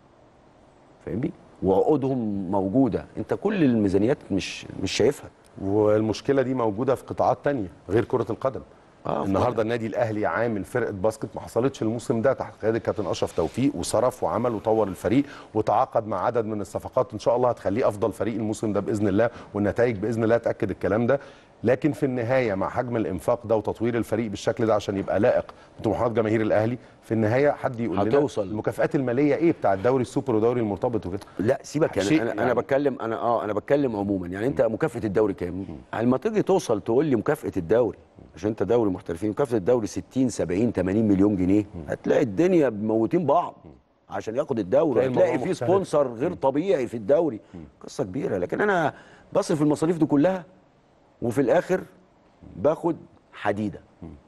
فاهمني وعقودهم موجوده انت كل الميزانيات مش مش شايفها والمشكله دي موجوده في قطاعات تانية غير كره القدم آه، النهارده النادي الاهلي عامل فرقه باسكت ما حصلتش الموسم ده تحت قياده الكابتن اشرف توفيق وصرف وعمل وطور الفريق وتعاقد مع عدد من الصفقات ان شاء الله هتخليه افضل فريق الموسم ده باذن الله والنتائج باذن الله تاكد الكلام ده لكن في النهايه مع حجم الانفاق ده وتطوير الفريق بالشكل ده عشان يبقى لائق بطموحات جماهير الاهلي في النهايه حد يقول لنا هتوصل. المكافئات الماليه ايه بتاع الدوري السوبر ودوري المرتبط وكده لا سيبك يعني شيء انا انا يعني. بتكلم انا اه انا بتكلم عموما يعني انت مكافاه الدوري كام؟ لما تيجي توصل تقول لي مكافاه الدوري عشان انت دوري محترفين مكافاه الدوري 60 70 80 مليون جنيه هتلاقي الدنيا موتين بعض عشان ياخد الدوري تلاقي هتلاقي الموضوع في مختلف. سبونسر غير طبيعي في الدوري قصه كبيره لكن انا بصرف المصاريف دي كلها وفي الاخر باخد حديده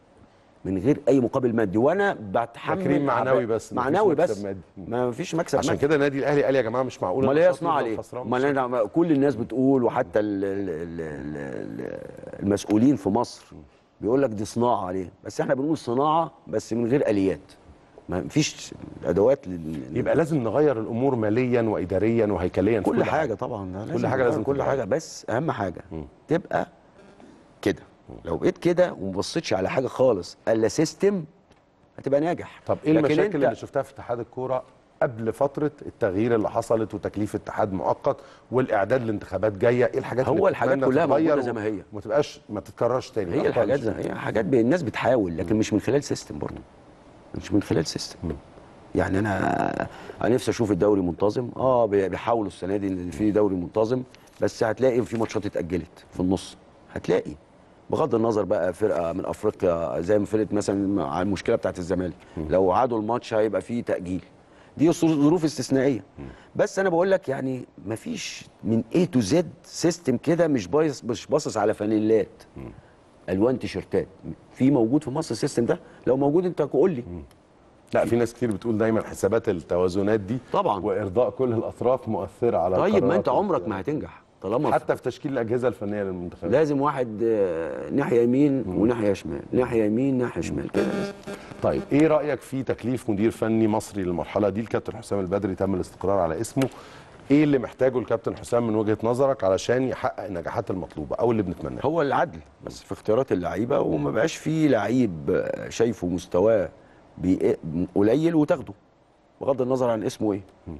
من غير اي مقابل مادي وانا بتحمل تكريم معنوي عباء. بس، مفيش معنوي مكسب بس مادي. ما فيش مكسب عشان مادي. كده النادي الاهلي قال يا جماعه مش معقول امال هي النشاط صناعه يفضل ليه؟ خسران امال أنا كل الناس بتقول وحتى ال ال ال ال المسؤولين في مصر بيقول لك دي صناعه ليه؟ بس احنا بنقول صناعه بس من غير اليات ما فيش ادوات لل- يبقى لازم نغير الامور ماليا واداريا وهيكليا في كل حاجه طبعا لازم كل حاجة لازم كل تتغير. حاجه بس اهم حاجه تبقى كده لو بقيت كده وما بصيتش على حاجه خالص الا سيستم هتبقى ناجح طب ايه لكن المشاكل أنت- اللي شفتها في اتحاد الكوره قبل فتره التغيير اللي حصلت وتكليف اتحاد مؤقت والاعداد لانتخابات جايه ايه الحاجات هو اللي الحاجات بتتمنى كلها تتغير موجودة زي و- ما هي. وما تبقاش ما تتكررش تاني هي أخطاء الحاجات مش- زي هي حاجات ب- الناس بتحاول لكن مش من خلال سيستم برضه مش من خلال سيستم يعني انا انا نفسي اشوف الدوري منتظم اه بي- بيحاولوا السنه دي ان في دوري منتظم بس هتلاقي في ماتشات اتاجلت في النص هتلاقي بغض النظر بقى فرقه من افريقيا زي ما فرقه مثلا على المشكله بتاعت الزمالك لو عادوا الماتش هيبقى فيه تاجيل دي ظروف استثنائيه بس انا بقول لك يعني مفيش من اي تو زد سيستم كده مش بايص مش باصص على فانيلات الوان تيشرتات في موجود في مصر السيستم ده لو موجود انت قول لي لا في ناس كتير بتقول دايما حسابات التوازنات دي طبعا. وارضاء كل الاطراف مؤثره على طيب ما القرارات انت عمرك وال- ما هتنجح طالما حتى في تشكيل الاجهزه الفنيه للمنتخبات لازم واحد آه، ناحيه يمين وناحيه شمال ناحيه يمين ناحيه شمال كده لازم. طيب ايه رايك في تكليف مدير فني مصري للمرحله دي الكابتن حسام البدري تم الاستقرار على اسمه ايه اللي محتاجه الكابتن حسام من وجهه نظرك علشان يحقق النجاحات المطلوبه او اللي بنتمناها هو العدل بس في اختيارات اللعيبه وما بقاش فيه لعيب آه، شايفه مستواه بي- قليل وتاخده بغض النظر عن اسمه ايه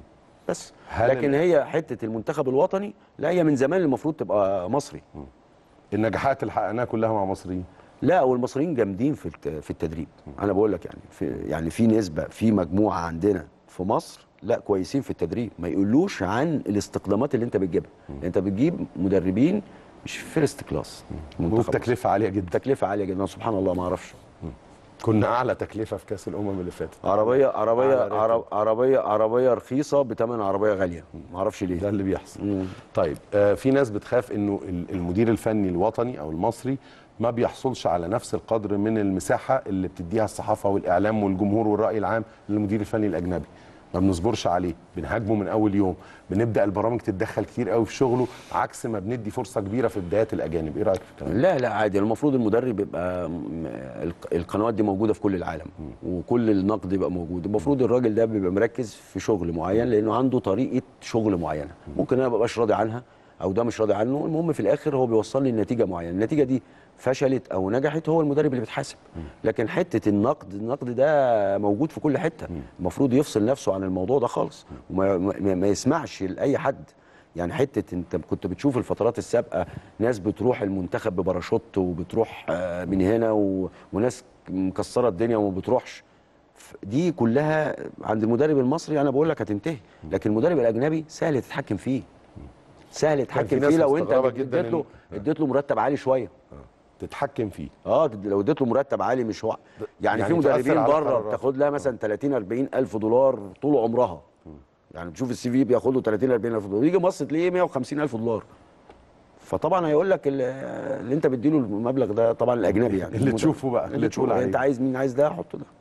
بس هل لكن ال- هي حته المنتخب الوطني لا هي من زمان المفروض تبقى مصري النجاحات اللي حققناها كلها مع مصريين لا والمصريين جامدين في الت- في التدريب انا بقول لك يعني في يعني في نسبه في مجموعه عندنا في مصر لا كويسين في التدريب ما يقولوش عن الاستقدامات اللي انت بتجيبها انت بتجيب مدربين مش فيرست كلاس وبتكلفه عاليه جدا تكلفه عاليه جدا سبحان الله ما اعرفش كنا اعلى تكلفه في كاس الامم اللي فاتت عربيه عربيه على راتب. عرب عربيه عربيه رخيصه بثمن عربيه غاليه ما اعرفش ليه ده اللي بيحصل مم. طيب آه في ناس بتخاف انه ال- المدير الفني الوطني او المصري ما بيحصلش على نفس القدر من المساحه اللي بتديها الصحافه والاعلام والجمهور والراي العام للمدير الفني الاجنبي ما بنصبرش عليه بنهاجمه من اول يوم بنبدا البرامج تتدخل كتير قوي في شغله عكس ما بندي فرصه كبيره في بدايات الاجانب ايه رايك في الكلام ده؟ لا لا عادي المفروض المدرب يبقى م- الق- القنوات دي موجوده في كل العالم وكل النقد يبقى موجود المفروض الراجل ده بيبقى مركز في شغل معين لانه عنده طريقه شغل معينه ممكن انا مبقاش راضي عنها او ده مش راضي عنه المهم في الاخر هو بيوصل لي لنتيجه معينه النتيجه دي فشلت او نجحت هو المدرب اللي بيتحاسب لكن حته النقد النقد ده موجود في كل حته المفروض يفصل نفسه عن الموضوع ده خالص وما ما ما يسمعش لاي حد يعني حته انت كنت بتشوف الفترات السابقه ناس بتروح المنتخب بباراشوت وبتروح آه، من هنا و... وناس مكسره الدنيا وما بتروحش ف- دي كلها عند المدرب المصري انا بقول لك هتنتهي لكن المدرب الاجنبي سهل تتحكم فيه سهل في تتحكم ناس فيه لو انت مستغربة جداً اديت له إن- اديت له مرتب عالي شويه تتحكم فيه اه لو اديت له مرتب عالي مش هو يعني, يعني في تؤثر مدربين على بره قراراته. بتاخد لها مثلا 30 40 الف دولار طول عمرها يعني تشوف السي في بياخد له 30 40 الف دولار يجي مصر تلاقيه 150 الف دولار فطبعا هيقول لك ال- اللي انت بتديله المبلغ ده طبعا الاجنبي يعني اللي تشوفه بقى، اللي اللي تقول تشوفه عليه. انت عايز مين عايز ده حطه ده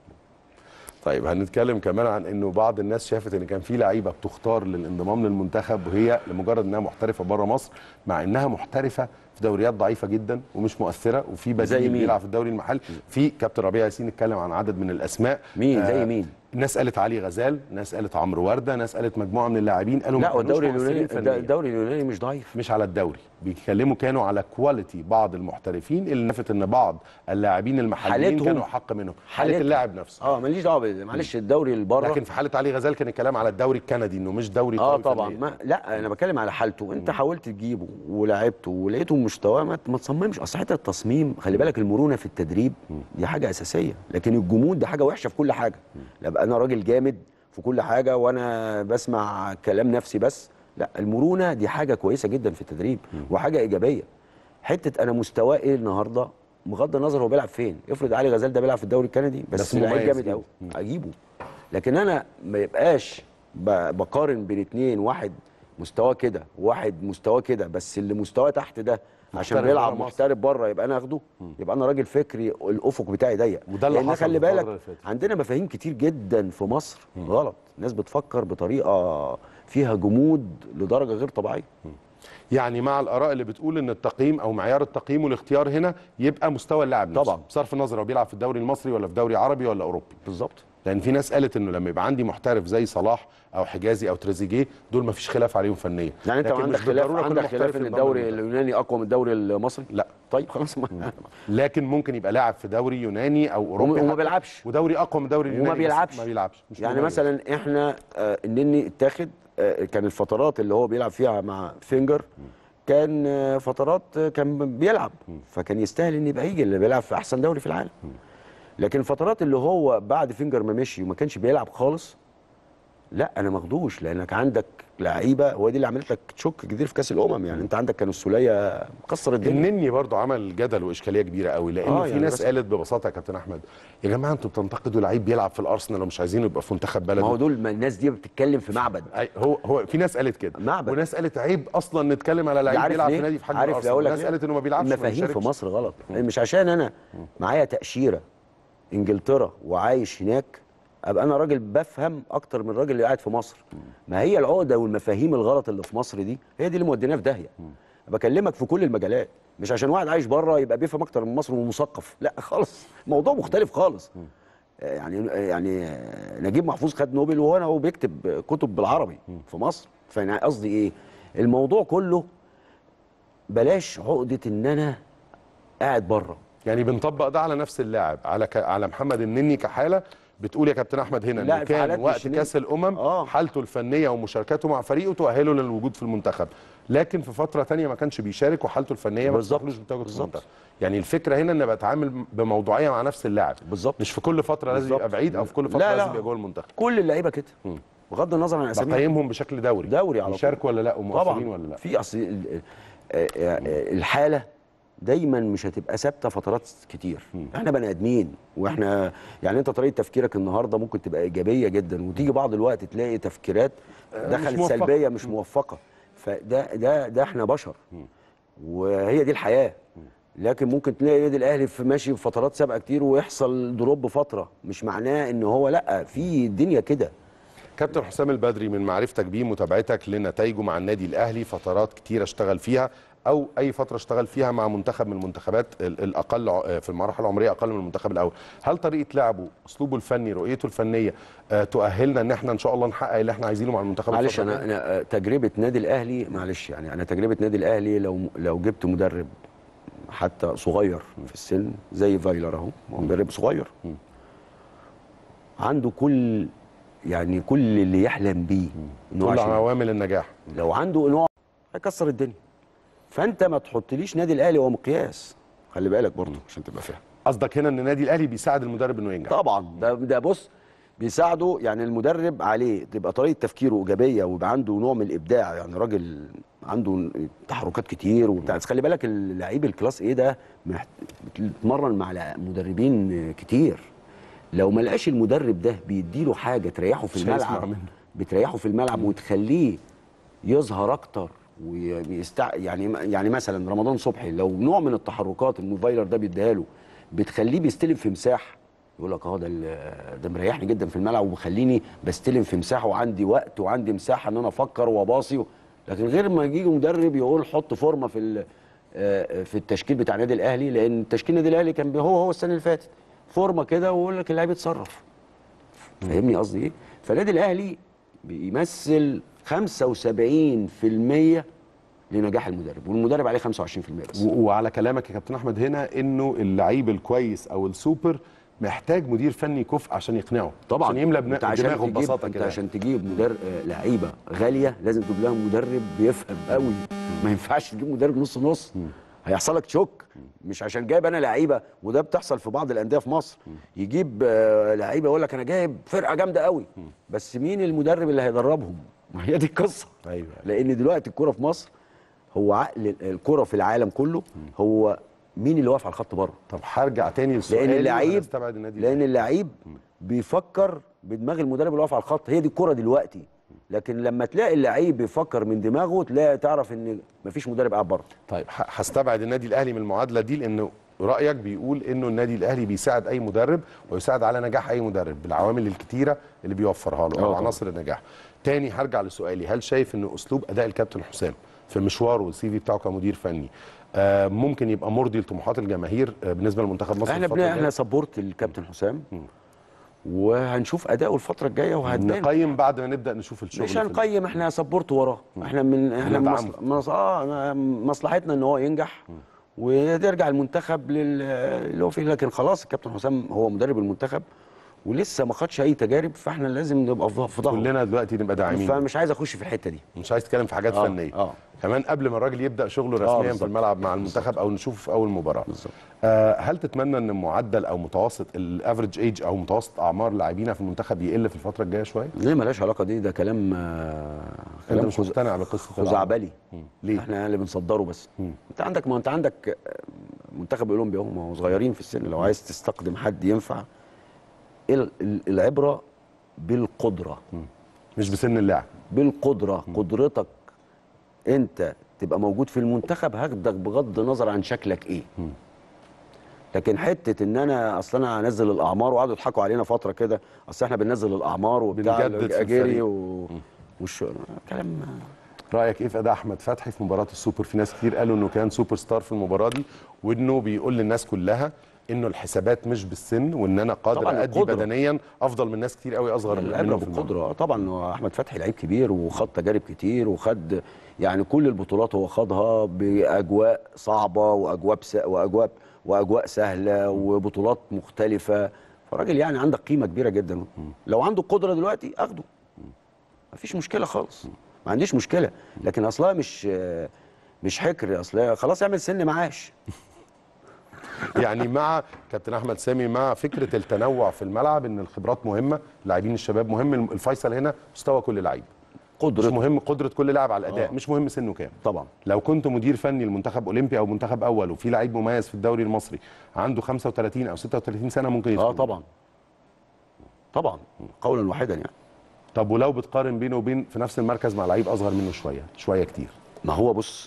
طيب هنتكلم كمان عن انه بعض الناس شافت ان كان في لعيبه بتختار للانضمام للمنتخب وهي لمجرد انها محترفه بره مصر مع انها محترفه في دوريات ضعيفه جدا ومش مؤثره وفي زي بديل مين؟ بيلعب في الدوري المحلي في كابتن ربيع ياسين اتكلم عن عدد من الاسماء مين؟ زي مين؟ ناس قالت علي غزال ناس قالت عمرو ورده ناس قالت مجموعه من اللاعبين قالوا ما لا كانوش والدوري مؤثرين اليوناني فنياً. الدوري اليوناني مش ضعيف مش على الدوري بيتكلموا كانوا على كواليتي بعض المحترفين اللي نفت ان بعض اللاعبين المحليين حالتهم. كانوا احق منهم حاله حالتهم. اللاعب نفسه اه ماليش دعوه بال- معلش الدوري اللي بره لكن في حاله علي غزال كان الكلام على الدوري الكندي انه مش دوري اه قوي طبعا فنياً. ما لا انا بتكلم على حالته انت حاولت تجيبه ولعبته ولقيته مستواه ما ما تصممش اصل حته التصميم خلي بالك المرونه في التدريب دي حاجه اساسيه لكن الجمود ده حاجه وحشه في كل حاجه لا ابقى انا راجل جامد في كل حاجه وانا بسمع كلام نفسي بس لا المرونه دي حاجه كويسه جدا في التدريب وحاجه ايجابيه حته انا مستواه ايه النهارده بغض النظر هو بيلعب فين افرض علي غزال ده بيلعب في الدوري الكندي بس, بس بس لعيب مميز جامد جدا. قوي اجيبه لكن انا ما يبقاش ب- بقارن بين اتنين واحد مستواه كده وواحد مستواه كده بس اللي مستواه تحت ده عشان محترف بيلعب برا مصر. محترف بره يبقى انا اخده يبقى انا راجل فكري الافق بتاعي ضيق وده اللي لان حصل خلي الفترة بالك اللي فاتت. عندنا مفاهيم كتير جدا في مصر غلط الناس بتفكر بطريقه فيها جمود لدرجه غير طبيعيه يعني مع الاراء اللي بتقول ان التقييم او معيار التقييم والاختيار هنا يبقى مستوى اللاعب نفسه طبعاً. بصرف النظر هو بيلعب في الدوري المصري ولا في دوري عربي ولا اوروبي بالظبط لان في ناس قالت انه لما يبقى عندي محترف زي صلاح او حجازي او تريزيجيه دول ما فيش خلاف عليهم فنيا يعني انت لكن عندك مش خلاف بالضرورة كل عندك محترف خلاف ان ينضم الدوري للمنتخب. اليوناني اقوى من الدوري المصري لا طيب خلاص ما لكن ممكن يبقى لاعب في دوري يوناني او اوروبي وما حتى. بيلعبش. ودوري اقوى من الدوري اليوناني وما بس بيلعبش ما بيلعبش مش يعني مميز. مثلا احنا آه، النني اتاخد آه، كان الفترات اللي هو بيلعب فيها مع فينجر كان آه، فترات آه، كان بيلعب فكان يستاهل ان يبقى يجي اللي بيلعب في احسن دوري في العالم لكن الفترات اللي هو بعد فينجر ما مشي وما كانش بيلعب خالص لا انا ماخدوش لانك عندك لعيبه هو دي اللي عملت لك تشك كتير في كاس الامم يعني انت عندك كان السوليه مكسر الدنيا النني برضو عمل جدل واشكاليه كبيره قوي لانه آه، في يعني ناس بس- قالت ببساطه يا كابتن احمد يا جماعه انتوا بتنتقدوا لعيب بيلعب في الارسنال ومش عايزينه يبقى في منتخب ما هو بلده دول ما الناس دي بتتكلم في معبد أي هو هو في ناس قالت كده معبد. وناس قالت عيب اصلا نتكلم على لعيب عارف بيلعب ليه؟ في نادي في حجم عارف ليه الارسنال اقول لك وناس ليه؟ قالت انه ما بيلعبش وما المفاهيم في بيشاركش. مصر غلط مش عشان انا معايا تاشيره انجلترا وعايش هناك ابقى انا راجل بفهم اكتر من الراجل اللي قاعد في مصر ما هي العقده والمفاهيم الغلط اللي في مصر دي هي دي اللي مودينا في داهيه بكلمك في كل المجالات مش عشان واحد عايش بره يبقى بيفهم اكتر من مصر ومثقف لا خالص موضوع مختلف خالص آه، يعني يعني آه، نجيب محفوظ خد نوبل وهو هو بيكتب كتب بالعربي في مصر فانا قصدي ايه الموضوع كله بلاش عقده ان انا قاعد بره يعني بنطبق ده على نفس اللاعب على ك... على محمد النني كحاله بتقول يا كابتن احمد هنا لا، ان في كان حالات وقت مش ليه. كاس الامم آه. حالته الفنيه ومشاركته مع فريقه تؤهله للوجود في المنتخب لكن في فتره تانية ما كانش بيشارك وحالته الفنيه ما بالظبط. تسمحلوش بالتواجد في بالظبط. المنتخب يعني الفكره هنا ان بتعامل بموضوعيه مع نفس اللاعب بالظبط. مش في كل فتره لازم بالظبط. يبقى بعيد او في كل فتره لا، لا. لازم يبقى جوه المنتخب كل اللعيبه كده بغض النظر عن اساميهم بقيمهم بشكل دوري دوري على طول. يشاركوا ولا لا ومؤثرين طبعا ولا لا في اصل ال- آه، آه، الحاله دايما مش هتبقى ثابته فترات كتير احنا بني ادمين واحنا يعني انت طريقه تفكيرك النهارده ممكن تبقى ايجابيه جدا وتيجي بعض الوقت تلاقي تفكيرات دخلت موفقة. سلبيه مش موفقه فده ده ده احنا بشر وهي دي الحياه لكن ممكن تلاقي النادي الاهلي في ماشي في فترات سابقه كتير ويحصل دروب فتره مش معناه ان هو لا في الدنيا كده كابتن حسام البدري من معرفتك بيه متابعتك لنتائجه مع النادي الاهلي فترات كتيره اشتغل فيها او اي فتره اشتغل فيها مع منتخب من المنتخبات ال- الاقل ع- في المراحل العمريه اقل من المنتخب الاول هل طريقه لعبه اسلوبه الفني رؤيته الفنيه آه، تؤهلنا ان احنا ان شاء الله نحقق اللي احنا عايزينه مع المنتخب معلش الفترة انا الجاية؟ انا آه، تجربه نادي الاهلي معلش يعني انا تجربه نادي الاهلي لو لو جبت مدرب حتى صغير في السن زي فايلر اهو هو مدرب صغير عنده كل يعني كل اللي يحلم بيه انه كل عشان عوامل النجاح لو عنده ان هو هيكسر الدنيا فانت ما تحطليش نادي الاهلي هو مقياس خلي بالك برضه عشان تبقى فاهم قصدك هنا ان النادي الاهلي بيساعد المدرب انه ينجح طبعا ده ده بص بيساعده يعني المدرب عليه تبقى طريقه تفكيره ايجابيه ويبقى عنده نوع من الابداع يعني راجل عنده تحركات كتير وبتاع بس خلي بالك اللعيب الكلاس ايه ده محت- بتتمرن مع لع- مدربين كتير لو ما لقاش المدرب ده بيديله حاجه تريحه في مش هيسمع الملعب منه. بتريحه في الملعب وتخليه يظهر اكتر ويستع يعني يعني مثلا رمضان صبحي لو نوع من التحركات الموبايلر ده بيديها له بتخليه بيستلم في مساحه يقول لك اه ده ال- ده مريحني جدا في الملعب وبيخليني بستلم في مساحه وعندي وقت وعندي مساحه ان انا افكر واباصي لكن غير ما يجي مدرب يقول حط فورمه في ال- آه، في التشكيل بتاع النادي الاهلي لان تشكيل النادي الاهلي كان هو هو السنه اللي فاتت فورمه كده ويقول لك اللاعب يتصرف فاهمني قصدي ايه؟ فالنادي الاهلي بيمثل 75% لنجاح المدرب والمدرب عليه 25% بس و- وعلى كلامك يا كابتن احمد هنا انه اللعيب الكويس او السوبر محتاج مدير فني كفء عشان يقنعه طبعا عشان يملى بنا- انت عشان دماغه تجيب ببساطه انت كده عشان تجيب مدرب آه، لعيبه غاليه لازم تجيب لها مدرب بيفهم قوي ما ينفعش تجيب مدرب نص نص هيحصل لك شوك مش عشان جايب انا لعيبه وده بتحصل في بعض الانديه في مصر يجيب آه، لعيبه يقول لك انا جايب فرقه جامده قوي بس مين المدرب اللي هيدربهم ما هي دي القصه ايوه لان دلوقتي الكره في مصر هو عقل الكره في العالم كله هو مين اللي واقف على الخط بره طب هرجع تاني لسؤالي لان اللعيب وهنستبعد النادي لان اللعيب بيفكر بدماغ المدرب اللي واقف على الخط هي دي الكره دلوقتي لكن لما تلاقي اللعيب بيفكر من دماغه تلاقي تعرف ان مفيش مدرب قاعد بره طيب ه- هستبعد النادي الاهلي من المعادله دي لانه رايك بيقول انه النادي الاهلي بيساعد اي مدرب ويساعد على نجاح اي مدرب بالعوامل الكتيره اللي بيوفرها له آه او طبعا. عناصر النجاح تاني هرجع لسؤالي هل شايف ان اسلوب اداء الكابتن حسام في مشواره والسي في بتاعه كمدير فني آه ممكن يبقى مرضي لطموحات الجماهير آه بالنسبه لمنتخب مصر احنا الفترة بن... الجاية؟ احنا سبورت الكابتن حسام وهنشوف اداؤه الفتره الجايه وهتبان نقيم بعد ما نبدا نشوف الشغل مش في ال- هنقيم احنا سبورت وراه احنا من احنا ندعمه. مصل... مص... اه مصلحتنا ان هو ينجح ويرجع المنتخب لل... اللي هو فيه لكن خلاص الكابتن حسام هو مدرب المنتخب ولسه ما خدش اي تجارب فاحنا لازم نبقى في في ظهره كلنا دلوقتي نبقى داعمين فمش عايز اخش في الحته دي مش عايز تتكلم في حاجات آه، فنيه آه. كمان قبل ما الراجل يبدا شغله رسميا في بالظبط. الملعب مع المنتخب او نشوفه في اول مباراه بالظبط. آه هل تتمنى ان معدل او متوسط الافريج ايج او متوسط اعمار لاعبينا في المنتخب يقل في الفتره الجايه شويه ليه مالهاش علاقه دي ده كلام آه، انت كلام مش خز- مقتنع بقصه الأعمار؟ خزعبلي ليه؟ احنا اللي بنصدره بس انت عندك ما انت عندك آه، منتخب اولمبيا هم صغيرين في السن لو عايز تستقدم حد ينفع ال- ال- العبره بالقدره مش بسن اللاعب بالقدره قدرتك انت تبقى موجود في المنتخب هاخدك بغض النظر عن شكلك ايه لكن حته ان انا اصل انا هنزل الاعمار وقعدوا يضحكوا علينا فتره كده اصل احنا بننزل الاعمار وبتاع بنجدد في اجيري الفريق. و... والش... كلام رايك ايه في اداء احمد فتحي في مباراه السوبر في ناس كتير قالوا انه كان سوبر ستار في المباراه دي وانه بيقول للناس كلها انه الحسابات مش بالسن وان انا قادر طبعاً ادي القدرة. بدنيا افضل من ناس كتير قوي اصغر العبره منهم في الملعب. بالقدره آه طبعا هو احمد فتحي لعيب كبير وخد تجارب كتير وخد يعني كل البطولات هو خاضها باجواء صعبه واجواء بس واجواء واجواء سهله وبطولات مختلفه راجل يعني عندك قيمه كبيره جدا لو عنده القدره دلوقتي اخده مفيش مشكله خالص ما عنديش مشكله لكن اصلها مش مش حكر اصلها خلاص اعمل سن معاش يعني مع كابتن احمد سامي مع فكره التنوع في الملعب ان الخبرات مهمه لاعبين الشباب مهم الفيصل هنا مستوى كل لعيب مش قدره مهم قدره كل لاعب على الاداء آه. مش مهم سنه كام طبعا لو كنت مدير فني لمنتخب اولمبي او منتخب اول وفي لعيب مميز في الدوري المصري عنده 35 او 36 سنه ممكن يدخل اه طبعا طبعا قولا واحدا يعني طب ولو بتقارن بينه وبين في نفس المركز مع لعيب اصغر منه شويه شويه كتير ما هو بص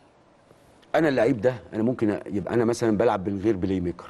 انا اللعيب ده انا ممكن يبقى انا مثلا بلعب من غير بلاي ميكر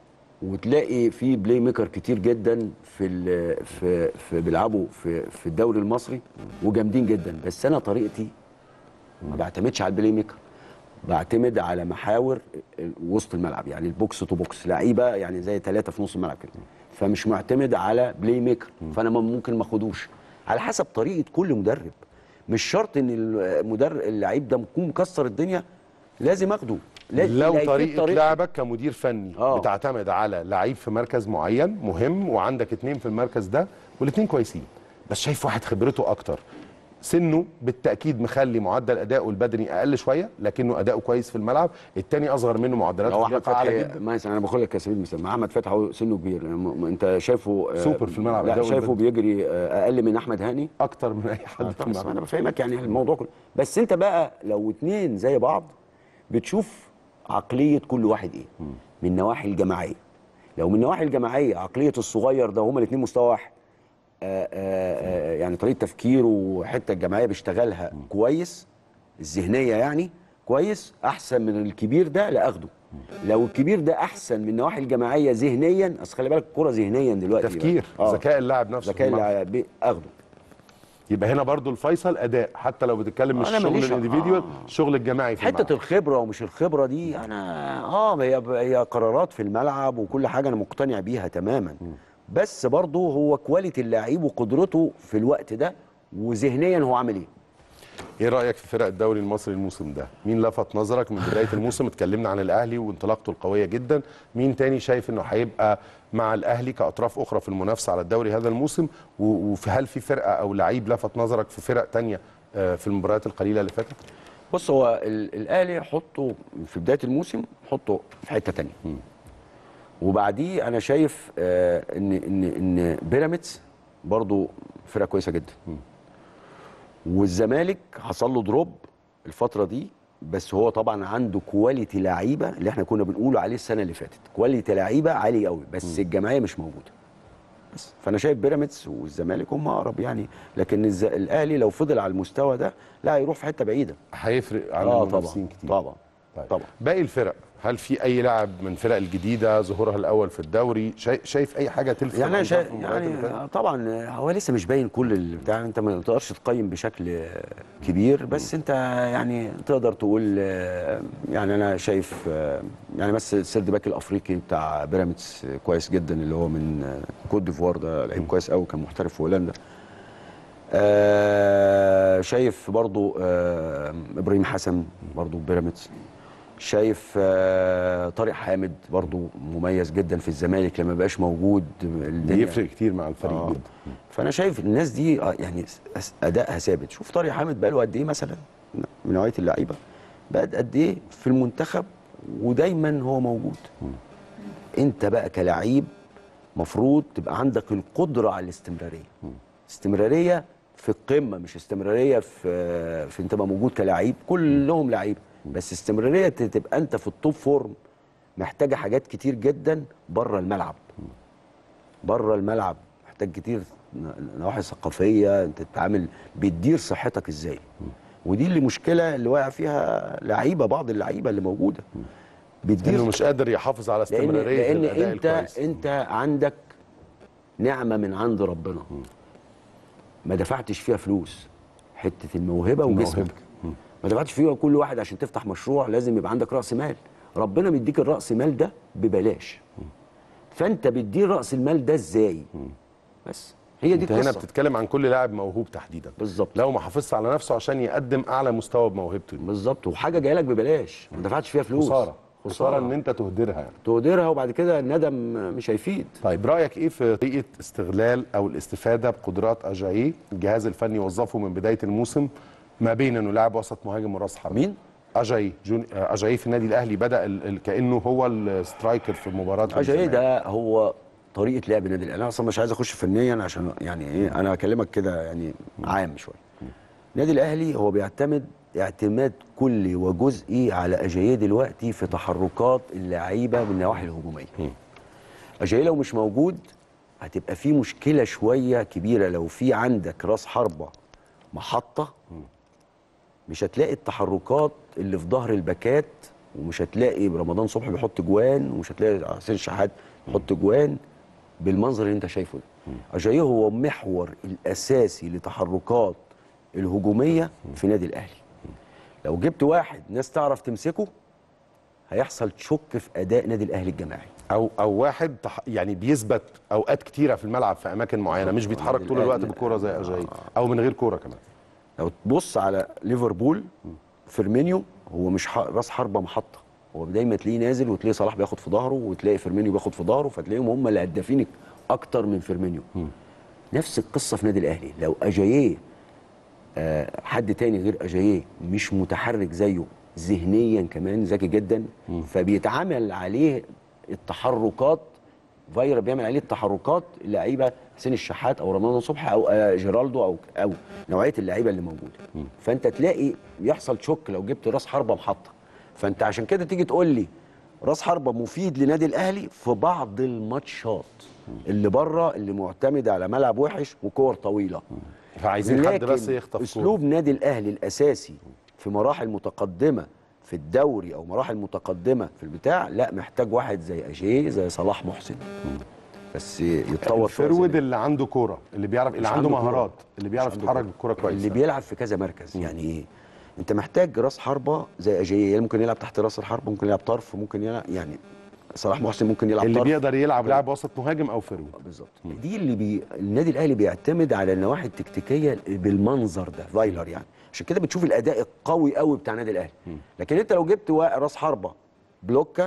وتلاقي في بلاي ميكر كتير جدا في ال- في في بيلعبوا في في الدوري المصري وجامدين جدا بس انا طريقتي ما بعتمدش على البلاي ميكر بعتمد على محاور ال- وسط الملعب يعني البوكس تو بوكس لعيبه يعني زي ثلاثه في نص الملعب كده فمش معتمد على بلاي ميكر فانا ما- ممكن ما اخدوش على حسب طريقه كل مدرب مش شرط ان المدرب اللعيب ده يكون مكسر الدنيا لازم اخده لازم لو يكون طريقه لعبك كمدير فني آه. بتعتمد على لعيب في مركز معين مهم وعندك اتنين في المركز ده والاثنين كويسين بس شايف واحد خبرته اكتر سنه بالتاكيد مخلي معدل ادائه البدني اقل شويه لكنه اداؤه كويس في الملعب التاني اصغر منه معدلاته لو في احمد اللياقة اعلى فتحي جدا مثلا انا باخد لك كسبيل مثال مع احمد فتحي هو سنه كبير م- م- انت شايفه آه، سوبر في الملعب، لا أداؤه شايفه البدني. بيجري آه، اقل من احمد هاني اكتر من اي حد آه، في طبعاً، الملعب انا بفهمك يعني الموضوع كله بس انت بقى لو اتنين زي بعض بتشوف عقليه كل واحد ايه من النواحي الجماعيه لو من النواحي الجماعيه عقليه الصغير ده هما الاثنين مستوى واحد آه، آه، آه، يعني طريقه تفكيره وحته الجماعيه بيشتغلها كويس الذهنيه يعني كويس احسن من الكبير ده لاخده لو الكبير ده احسن من النواحي الجماعيه ذهنيا اصل خلي بالك الكوره ذهنيا دلوقتي تفكير آه، ذكاء اللاعب نفسه في ذكاء الملعب. اللاعب اخده يبقى هنا برضو الفيصل اداء حتى لو بتتكلم مش أنا الشغل ماليش- الانديفيديوال آه. الشغل الجماعي في حته الملعب. الخبره ومش الخبره دي انا اه هي هي قرارات في الملعب وكل حاجه انا مقتنع بيها تماما بس برضه هو كواليتي اللاعب وقدرته في الوقت ده وذهنيا هو عامل ايه ايه رايك في فرق الدوري المصري الموسم ده مين لفت نظرك من بدايه الموسم اتكلمنا عن الاهلي وانطلاقته القويه جدا مين تاني شايف انه هيبقى مع الاهلي كاطراف اخرى في المنافسه على الدوري هذا الموسم و- وهل في فرقه او لعيب لفت نظرك في فرق تانية آه، في المباريات القليله اللي فاتت بص هو ال- الاهلي حطه في بدايه الموسم حطه في حته تانية وبعديه انا شايف آه ان ان ان بيراميدز برضه فرقه كويسه جدا والزمالك حصل له دروب الفتره دي بس هو طبعا عنده كواليتي لعيبه اللي احنا كنا بنقوله عليه السنه اللي فاتت كواليتي لعيبه عالي قوي بس الجماعيه مش موجوده بس فانا شايف بيراميدز والزمالك هم اقرب يعني لكن الز- الاهلي لو فضل على المستوى ده لا هيروح في حته بعيده هيفرق عن اه المنافسين طبعا كتير طبعا طيب. طبعا باقي الفرق هل في اي لاعب من الفرق الجديده ظهورها الاول في الدوري شايف, شايف اي حاجه تلفت يعني انا الأنظار شايف في المباريات اللي فاتت؟ يعني طبعا هو لسه مش باين كل البتاع انت ما تقدرش تقيم بشكل كبير بس انت يعني تقدر تقول آه، يعني انا شايف آه، يعني بس السيرد باك الافريقي بتاع بيراميدز كويس جدا اللي هو من آه، كوت ديفوار ده لعيب كويس قوي كان محترف في هولندا آه، شايف برضو آه، ابراهيم حسن برضو بيراميدز شايف آه، طارق حامد برضو مميز جدا في الزمالك لما بقاش موجود الدنيا بيفرق كتير مع الفريق آه. جدا فانا شايف الناس دي آه، يعني أس- ادائها ثابت شوف طارق حامد بقاله قد ايه مثلا من نوعيه اللعيبه بقى قد ايه في المنتخب ودايما هو موجود انت بقى كلاعب مفروض تبقى عندك القدره على الاستمراريه استمراريه في القمه مش استمراريه في في انت تبقى موجود كلاعب كلهم لعيبه بس استمراريه ت- تبقى انت في التوب فورم محتاجه حاجات كتير جدا بره الملعب بره الملعب محتاج كتير ن- نواحي ثقافيه انت تتعامل بتدير صحتك ازاي ودي اللي مشكله اللي واقع فيها لعيبه بعض اللعيبه اللي موجوده بتدير انه مش قادر يحافظ على لان استمراريه لان الاداء انت الكويس انت عندك نعمه من عند ربنا ما دفعتش فيها فلوس حته الموهبه وجسمك الموهبة. ما دفعتش فيها كل واحد عشان تفتح مشروع لازم يبقى عندك راس مال ربنا مديك الراس مال ده ببلاش فانت بتدير راس المال ده ازاي بس هي دي انت هنا القصه بتتكلم عن كل لاعب موهوب تحديدا بالظبط لو ما حافظش على نفسه عشان يقدم اعلى مستوى بموهبته دي. بالظبط وحاجه جايه لك ببلاش ما دفعتش فيها فلوس خسارة. خساره ان انت تهدرها يعني. تهدرها وبعد كده الندم مش هيفيد طيب رايك ايه في طريقه استغلال او الاستفاده بقدرات اجاييه الجهاز الفني وظفه من بدايه الموسم ما بين انه لاعب وسط مهاجم وراس حرب مين؟ اجاي جون... اجاي في النادي الاهلي بدا ال... ال... كانه هو السترايكر في مباراه اجاي الزمالك. ده هو طريقه لعب النادي الاهلي انا اصلا مش عايز اخش فنيا عشان يعني ايه انا هكلمك كده يعني عام شويه النادي الاهلي هو بيعتمد اعتماد كلي وجزئي على اجاييه دلوقتي في تحركات اللعيبه من النواحي الهجوميه اجاييه لو مش موجود هتبقى في مشكله شويه كبيره لو في عندك راس حربه محطه مش هتلاقي التحركات اللي في ظهر الباكات ومش هتلاقي رمضان صبحي بيحط جوان ومش هتلاقي حسين شحات بيحط جوان بالمنظر اللي انت شايفه ده اجاييه هو محور الاساسي لتحركات الهجوميه في نادي الاهلي لو جبت واحد ناس تعرف تمسكه هيحصل شك في اداء نادي الاهلي الجماعي او او واحد تح... يعني بيثبت اوقات كتيره في الملعب في اماكن معينه مش بيتحرك طول الوقت بالكوره زي اجاي او من غير كوره كمان لو تبص على ليفربول فيرمينيو هو مش ح- راس حربه محطه هو دايما تلاقيه نازل وتلاقي صلاح بياخد في ظهره وتلاقي فيرمينيو بياخد في ظهره فتلاقيهم هم اللي هدافين اكتر من فيرمينيو نفس القصه في نادي الاهلي لو اجاييه آه حد تاني غير اجاييه مش متحرك زيه ذهنيا كمان ذكي جدا فبيتعامل عليه التحركات فايرا بيعمل عليه التحركات اللعيبه حسين الشحات او رمضان صبحي او آه، جيرالدو او او نوعيه اللعيبه اللي موجوده فانت تلاقي يحصل شك لو جبت راس حربه محطه فانت عشان كده تيجي تقول لي راس حربه مفيد لنادي الاهلي في بعض الماتشات اللي بره اللي معتمده على ملعب وحش وكور طويله فعايزين حد لكن بس يخطف كورة. اسلوب نادي الاهلي الاساسي في مراحل متقدمه في الدوري او مراحل متقدمه في البتاع لا محتاج واحد زي اجيه زي صلاح محسن بس يتطور شوية زي الفرود اللي عنده كوره اللي بيعرف اللي مش عنده عنده كورة. مهارات اللي بيعرف مش عنده يتحرك كورة. بالكوره كويس اللي بيلعب في كذا مركز يعني ايه انت محتاج راس حربه زي اجيه يعني ممكن يلعب تحت راس الحرب ممكن يلعب طرف ممكن يلعب يعني صلاح محسن ممكن يلعب اللي طرف بيقدر يلعب لاعب وسط مهاجم او فرود بالظبط دي اللي بي... النادي الاهلي بيعتمد على النواحي التكتيكيه بالمنظر ده فايلر يعني عشان كده بتشوف الاداء القوي قوي بتاع النادي الاهلي لكن انت لو جبت وا- راس حربه بلوكه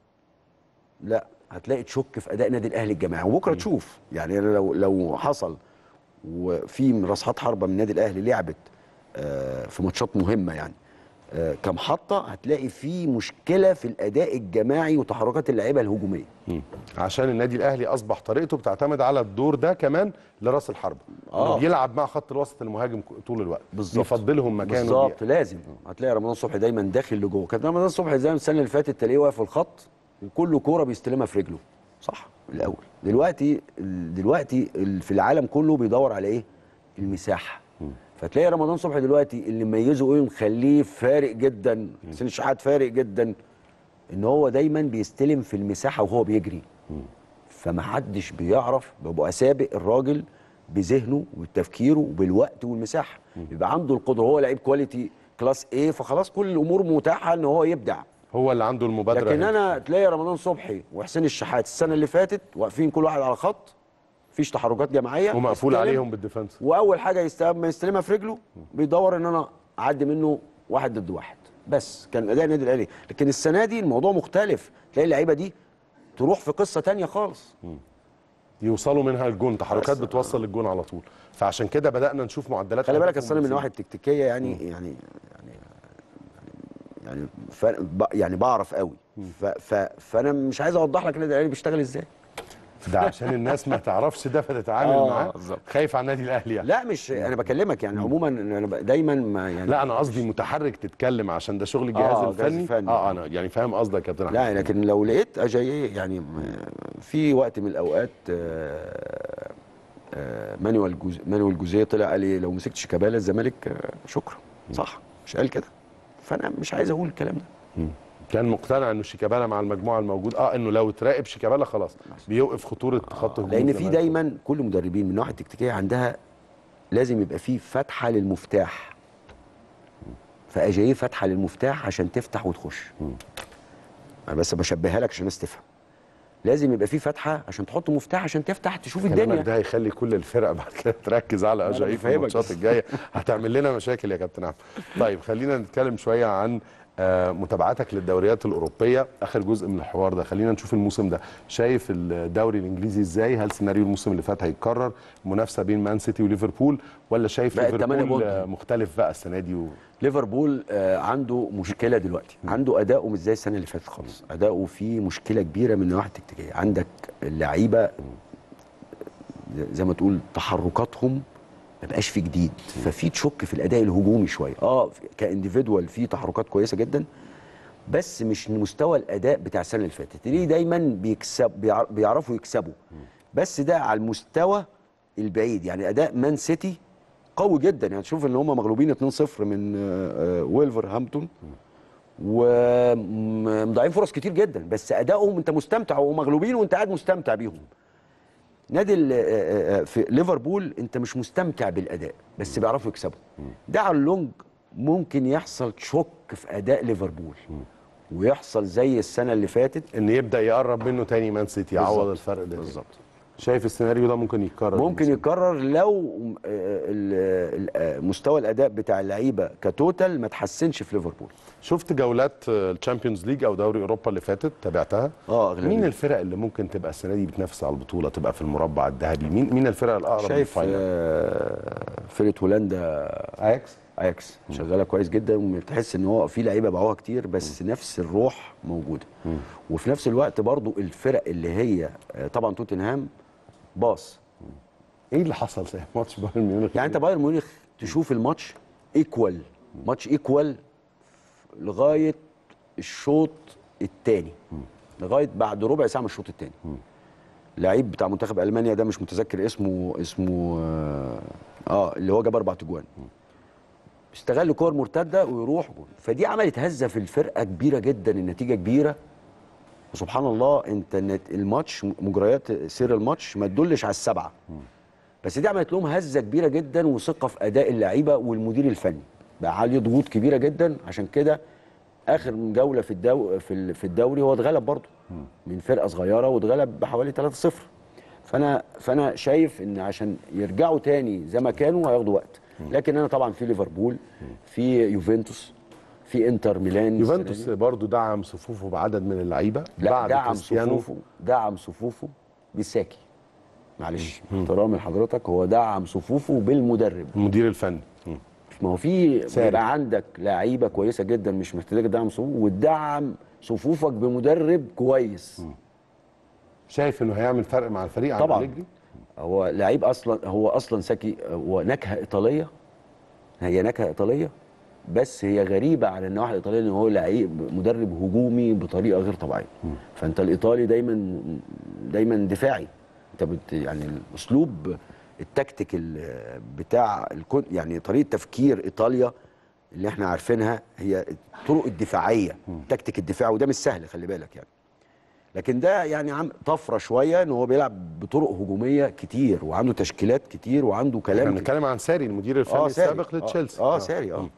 لا هتلاقي تشك في اداء النادي الاهلي الجماعي وبكره تشوف يعني لو لو حصل وفي راسحات حربه من النادي الاهلي لعبت آه، في ماتشات مهمه يعني آه، كمحطه هتلاقي في مشكله في الاداء الجماعي وتحركات اللعيبه الهجوميه عشان النادي الاهلي اصبح طريقته بتعتمد على الدور ده كمان لراس الحربه آه. آه. بيلعب مع خط الوسط المهاجم ك- طول الوقت بالظبط. يفضلهم مكانه بالظبط لازم هتلاقي رمضان صبحي دايما داخل لجوه كان رمضان صبحي زي السنه اللي فاتت تلاقيه واقف في الخط كل كوره بيستلمها في رجله صح الاول دلوقتي دلوقتي ال- في العالم كله بيدور على ايه المساحه فتلاقي رمضان صبحي دلوقتي اللي مميزه ايه مخليه فارق جدا حسين الشحات فارق جدا ان هو دايما بيستلم في المساحه وهو بيجري فمحدش بيعرف بيبقى سابق الراجل بذهنه وبتفكيره وبالوقت والمساحه بيبقى عنده القدره هو لعيب كواليتي كلاس ايه فخلاص كل الامور متاحه ان هو يبدع هو اللي عنده المبادره لكن هنا. انا تلاقي رمضان صبحي وحسين الشحات السنه اللي فاتت واقفين كل واحد على خط مفيش تحركات جماعيه ومقفول يستلم، عليهم بالديفنس واول حاجه يستلم ما يستلمها في رجله بيدور ان انا اعدي منه واحد ضد واحد بس كان اداء النادي الاهلي لكن السنه دي الموضوع مختلف تلاقي اللعيبه دي تروح في قصه تانية خالص يوصلوا منها الجون تحركات بس. بتوصل للجون على طول فعشان كده بدانا نشوف معدلات خلي بالك أهدافهم اصل انا من بتزيد. النواحي التكتيكيه يعني يعني يعني يعني ف- ب- يعني بعرف قوي ف ف فانا مش عايز اوضح لك النادي الاهلي بيشتغل ازاي ده عشان الناس ما تعرفش ده فتتعامل آه، معاه بالظبط. خايف على النادي الاهلي يعني. لا مش انا بكلمك يعني عموما انا ب- دايما ما يعني لا انا قصدي متحرك تتكلم عشان ده شغل الجهاز آه، الجهاز الفني الفني. اه انا يعني فاهم قصدك يا كابتن احمد لا لكن لو لقيت اجاي يعني م- في وقت من الاوقات آه، آه، مانويل جوز مانويل جوزيه طلع قال لي لو مسكت شيكابالا الزمالك آه، شكرا صح مش قال كده فانا مش عايز اقول الكلام ده كان مقتنع انه شيكابالا مع المجموعه الموجود اه انه لو تراقب شيكابالا خلاص بيوقف خطوره خط هجوم لان في الزمالك. دايما كل مدربين من الناحيه التكتيكيه عندها لازم يبقى في فتحه للمفتاح فاجاييه فتحه للمفتاح عشان تفتح وتخش انا بس بشبهها لك عشان الناس تفهم لازم يبقى في فتحه عشان تحط مفتاح عشان تفتح تشوف خلي بالك الدنيا ده هيخلي كل الفرق بعد كده تركز على اجاي في بفهمك الماتشات بس. الجايه هتعمل لنا مشاكل يا كابتن احمد طيب خلينا نتكلم شويه عن آه، متابعتك للدوريات الاوروبيه اخر جزء من الحوار ده خلينا نشوف الموسم ده شايف الدوري الانجليزي ازاي هل سيناريو الموسم اللي فات هيتكرر منافسه بين مان سيتي وليفربول ولا شايف بقى التمانية ليفربول بونت. آه، مختلف بقى السنه دي و... ليفربول آه، عنده مشكله دلوقتي عنده اداؤه مش زي السنه اللي فاتت خالص اداؤه فيه مشكله كبيره من النواحي التكتيكيه عندك اللعيبه زي ما تقول تحركاتهم ما بقاش في جديد ففي تشك في الاداء الهجومي شويه اه كانديفيدوال في تحركات كويسه جدا بس مش مستوى الاداء بتاع السنه اللي فاتت ليه دايما بيكسب بيعر- بيعرفوا يكسبوا بس ده على المستوى البعيد يعني اداء مان سيتي قوي جدا يعني تشوف ان هم مغلوبين 2-0 من آه، آه، ويلفرهامبتون ومضيعين فرص كتير جدا بس ادائهم انت مستمتع ومغلوبين وانت قاعد مستمتع بيهم نادي ال- آه، آه، في ليفربول انت مش مستمتع بالاداء بس بيعرفوا يكسبوا ده على اللونج ممكن يحصل شك في اداء ليفربول ويحصل زي السنه اللي فاتت ان يبدا يقرب منه تاني مان سيتي يعوض بالظبط. الفرق ده بالظبط شايف السيناريو ده ممكن يتكرر ممكن الموسم يتكرر لو آه، ال- ال- آه، مستوى الاداء بتاع اللعيبه كتوتال ما تحسنش في ليفربول شفت جولات الشامبيونز ليج او دوري اوروبا اللي فاتت تابعتها اه أغلبية. مين الفرق اللي ممكن تبقى السنه دي بتنافس على البطوله تبقى في المربع الذهبي مين مين الفرق الاقرب شايف للفاينل آه، فرقه هولندا اياكس اياكس شغاله كويس جدا وتحس ان هو في لعيبه باعوها كتير بس نفس الروح موجوده وفي نفس الوقت برضو الفرق اللي هي آه، طبعا توتنهام باص ايه اللي حصل في ماتش بايرن ميونخ يعني انت بايرن ميونخ تشوف الماتش ايكوال ماتش ايكوال لغايه الشوط الثاني لغايه بعد ربع ساعه من الشوط الثاني لعيب بتاع منتخب المانيا ده مش متذكر اسمه اسمه اه, آه اللي هو جاب اربع تجوان استغل كور مرتده ويروح جول فدي عملت هزه في الفرقه كبيره جدا النتيجه كبيره وسبحان الله انت النت- الماتش مجريات سير الماتش ما تدلش على السبعه بس دي عملت لهم هزه كبيره جدا وثقه في اداء اللعيبه والمدير الفني بقى عليه ضغوط كبيره جدا عشان كده اخر جوله في الدو في ال- في الدوري هو اتغلب برضه من فرقه صغيره واتغلب بحوالي 3-0 فانا فانا شايف ان عشان يرجعوا تاني زي ما كانوا هياخدوا وقت لكن انا طبعا في ليفربول في يوفنتوس في انتر ميلان السنة يوفنتوس دي. برضو دعم صفوفه بعدد من اللعيبه لا بعد دعم كريستيانو صفوفه دعم صفوفه بساكي معلش احترامي لحضرتك هو دعم صفوفه بالمدرب المدير الفني مم. ما هو في ساري. يبقى عندك لعيبه كويسه جدا مش محتاجه دعم صفوف وتدعم صفوفك بمدرب كويس شايف انه هيعمل فرق مع الفريق عن طبعا أليجري؟ هو لعيب اصلا هو اصلا ساكي هو نكهه ايطاليه هي نكهه ايطاليه بس هي غريبه على النواحي الايطاليه ان هو لعيب مدرب هجومي بطريقه غير طبيعيه فانت الايطالي دايما دايما دفاعي انت بت يعني الاسلوب التكتيك ال- بتاع الكون يعني طريقه تفكير ايطاليا اللي احنا عارفينها هي الطرق الدفاعيه تكتيك الدفاع وده مش سهل خلي بالك يعني لكن ده يعني عم طفره شويه ان هو بيلعب بطرق هجوميه كتير وعنده تشكيلات كتير وعنده احنا كلام كتير. بنتكلم عن ساري المدير الفني اه ساري السابق لتشيلسي اه, آه ساري اه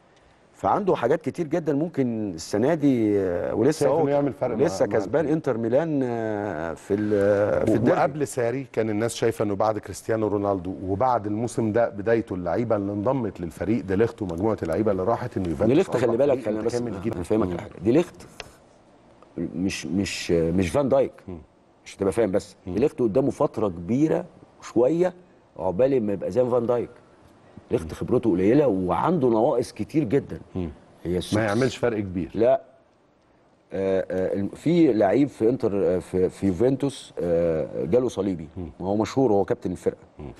فعنده حاجات كتير جدا ممكن السنه دي آه، ولسه شايف هو إنه يعمل فرق مع- لسه مع كسبان الفريق. انتر ميلان آه، في ال- في الديربي وقبل ساري كان الناس شايفه انه بعد كريستيانو رونالدو وبعد الموسم ده بدايته اللعيبه اللي انضمت للفريق دي ليخت ومجموعه اللعيبه اللي راحت انه يوفنتوس دي ليخت خلي أصبح بالك فريق انا بس متكامل جدا انا فاهمك الحاجه دي ليخت مش مش مش فان دايك مش تبقى فاهم بس دي ليخت قدامه فتره كبيره شويه عقبال ما يبقى زي فان دايك ليخت خبرته قليله وعنده نواقص كتير جدا هي ما السكس- يعملش فرق كبير لا آه، آه، الم- في لعيب في انتر آه، في في يوفنتوس آه، جاله صليبي وهو مشهور هو كابتن الفرقه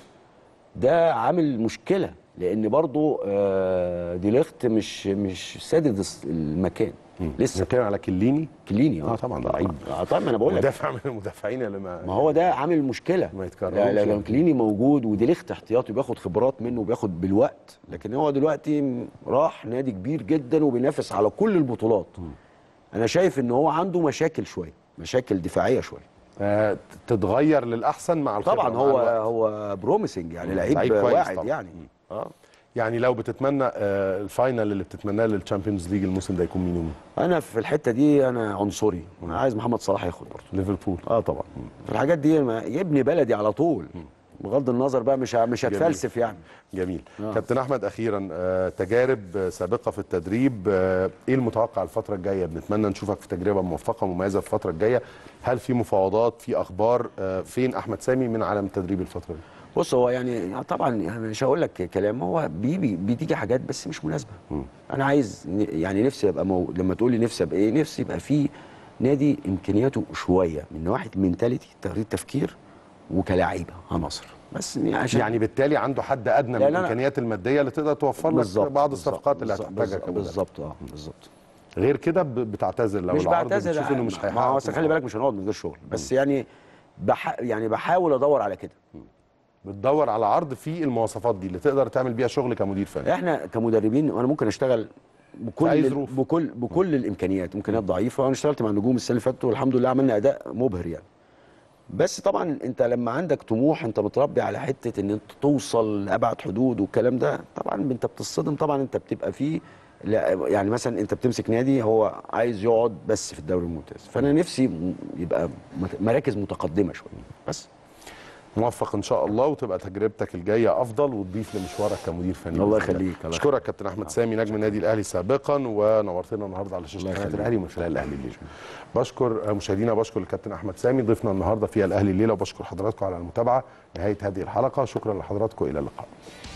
ده عامل مشكله لان برضه آه، دي ليخت مش مش سادد الس- المكان لسه بنتكلم على كليني كليني اه طبعا ده لعيب اه طبعا ما انا بقول لك مدافع من المدافعين اللي ما ما هو ده عامل مشكله ما يتكررش لا لا يعني. لو كليني موجود ودي ليخت احتياطي بياخد خبرات منه وبياخد بالوقت لكن هو دلوقتي م- راح نادي كبير جدا وبينافس على كل البطولات انا شايف ان هو عنده مشاكل شويه مشاكل دفاعيه شويه آه تتغير للاحسن مع الخبره طبعا مع هو الوقت. هو بروميسنج يعني مم. لعيب لعيب كويس واعد طبعا. يعني اه يعني لو بتتمنى آه الفاينل اللي بتتمناه للتشامبيونز ليج الموسم ده يكون مين ومين انا في الحته دي انا عنصري انا عايز محمد صلاح ياخد برضه ليفربول اه طبعا في الحاجات دي ما يبني بلدي على طول بغض النظر بقى مش ه- مش جميل. هتفلسف يعني جميل آه. كابتن احمد اخيرا آه، تجارب آه، سابقه في التدريب آه، ايه المتوقع الفتره الجايه بنتمنى نشوفك في تجربه موفقه مميزه في الفتره الجايه هل في مفاوضات في اخبار آه، فين احمد سامي من عالم التدريب الفتره دي بص هو يعني طبعا يعني مش هقول لك كلام هو بيجي بتيجي حاجات بس مش مناسبه انا عايز ن- يعني نفسي ابقى مو... لما تقول لي نفسي ابقى ايه نفسي يبقى في نادي امكانياته شويه من ناحيه منتاليتي تغيير تفكير وكلاعيبه عناصر بس يعني عشان يعني بالتالي عنده حد ادنى لا، من لا، لا. الامكانيات الماديه اللي تقدر توفر لك بالظبط بعض بالظبط، الصفقات اللي بالظبط، هتحتاجها كمدرب. بالظبط اه بالظبط غير كده ب- بتعتذر لو مش العرض بعتذر بتشوف انه مش ما هو هيحقق أصل خلي بالك مش هنقعد من غير شغل بس يعني بح... يعني بحاول ادور على كده بتدور على عرض فيه المواصفات دي اللي تقدر تعمل بيها شغل كمدير فني احنا كمدربين انا ممكن اشتغل بكل في أي ظروف. بكل بكل الامكانيات امكانيات ضعيفه وانا اشتغلت مع النجوم السنه اللي فاتت والحمد لله عملنا اداء مبهر يعني بس طبعا انت لما عندك طموح انت متربي على حته ان انت توصل لابعد حدود والكلام ده طبعا انت بتصطدم طبعا انت بتبقى فيه لا يعني مثلا انت بتمسك نادي هو عايز يقعد بس في الدوري الممتاز فانا نفسي م- يبقى مت- مراكز متقدمه شويه بس موفق ان شاء الله وتبقى تجربتك الجايه افضل وتضيف لمشوارك كمدير فني الله بإذن يخليك، الله اشكرك كابتن احمد سامي نجم النادي الاهلي سابقا ونورتنا النهارده على شاشه الله قناه يخليك. الاهلي ومن خلال الاهلي الليل بشكر مشاهدينا بشكر الكابتن احمد سامي ضيفنا النهارده في الاهلي الليله وبشكر حضراتكم على المتابعه نهايه هذه الحلقه شكرا لحضراتكم الى اللقاء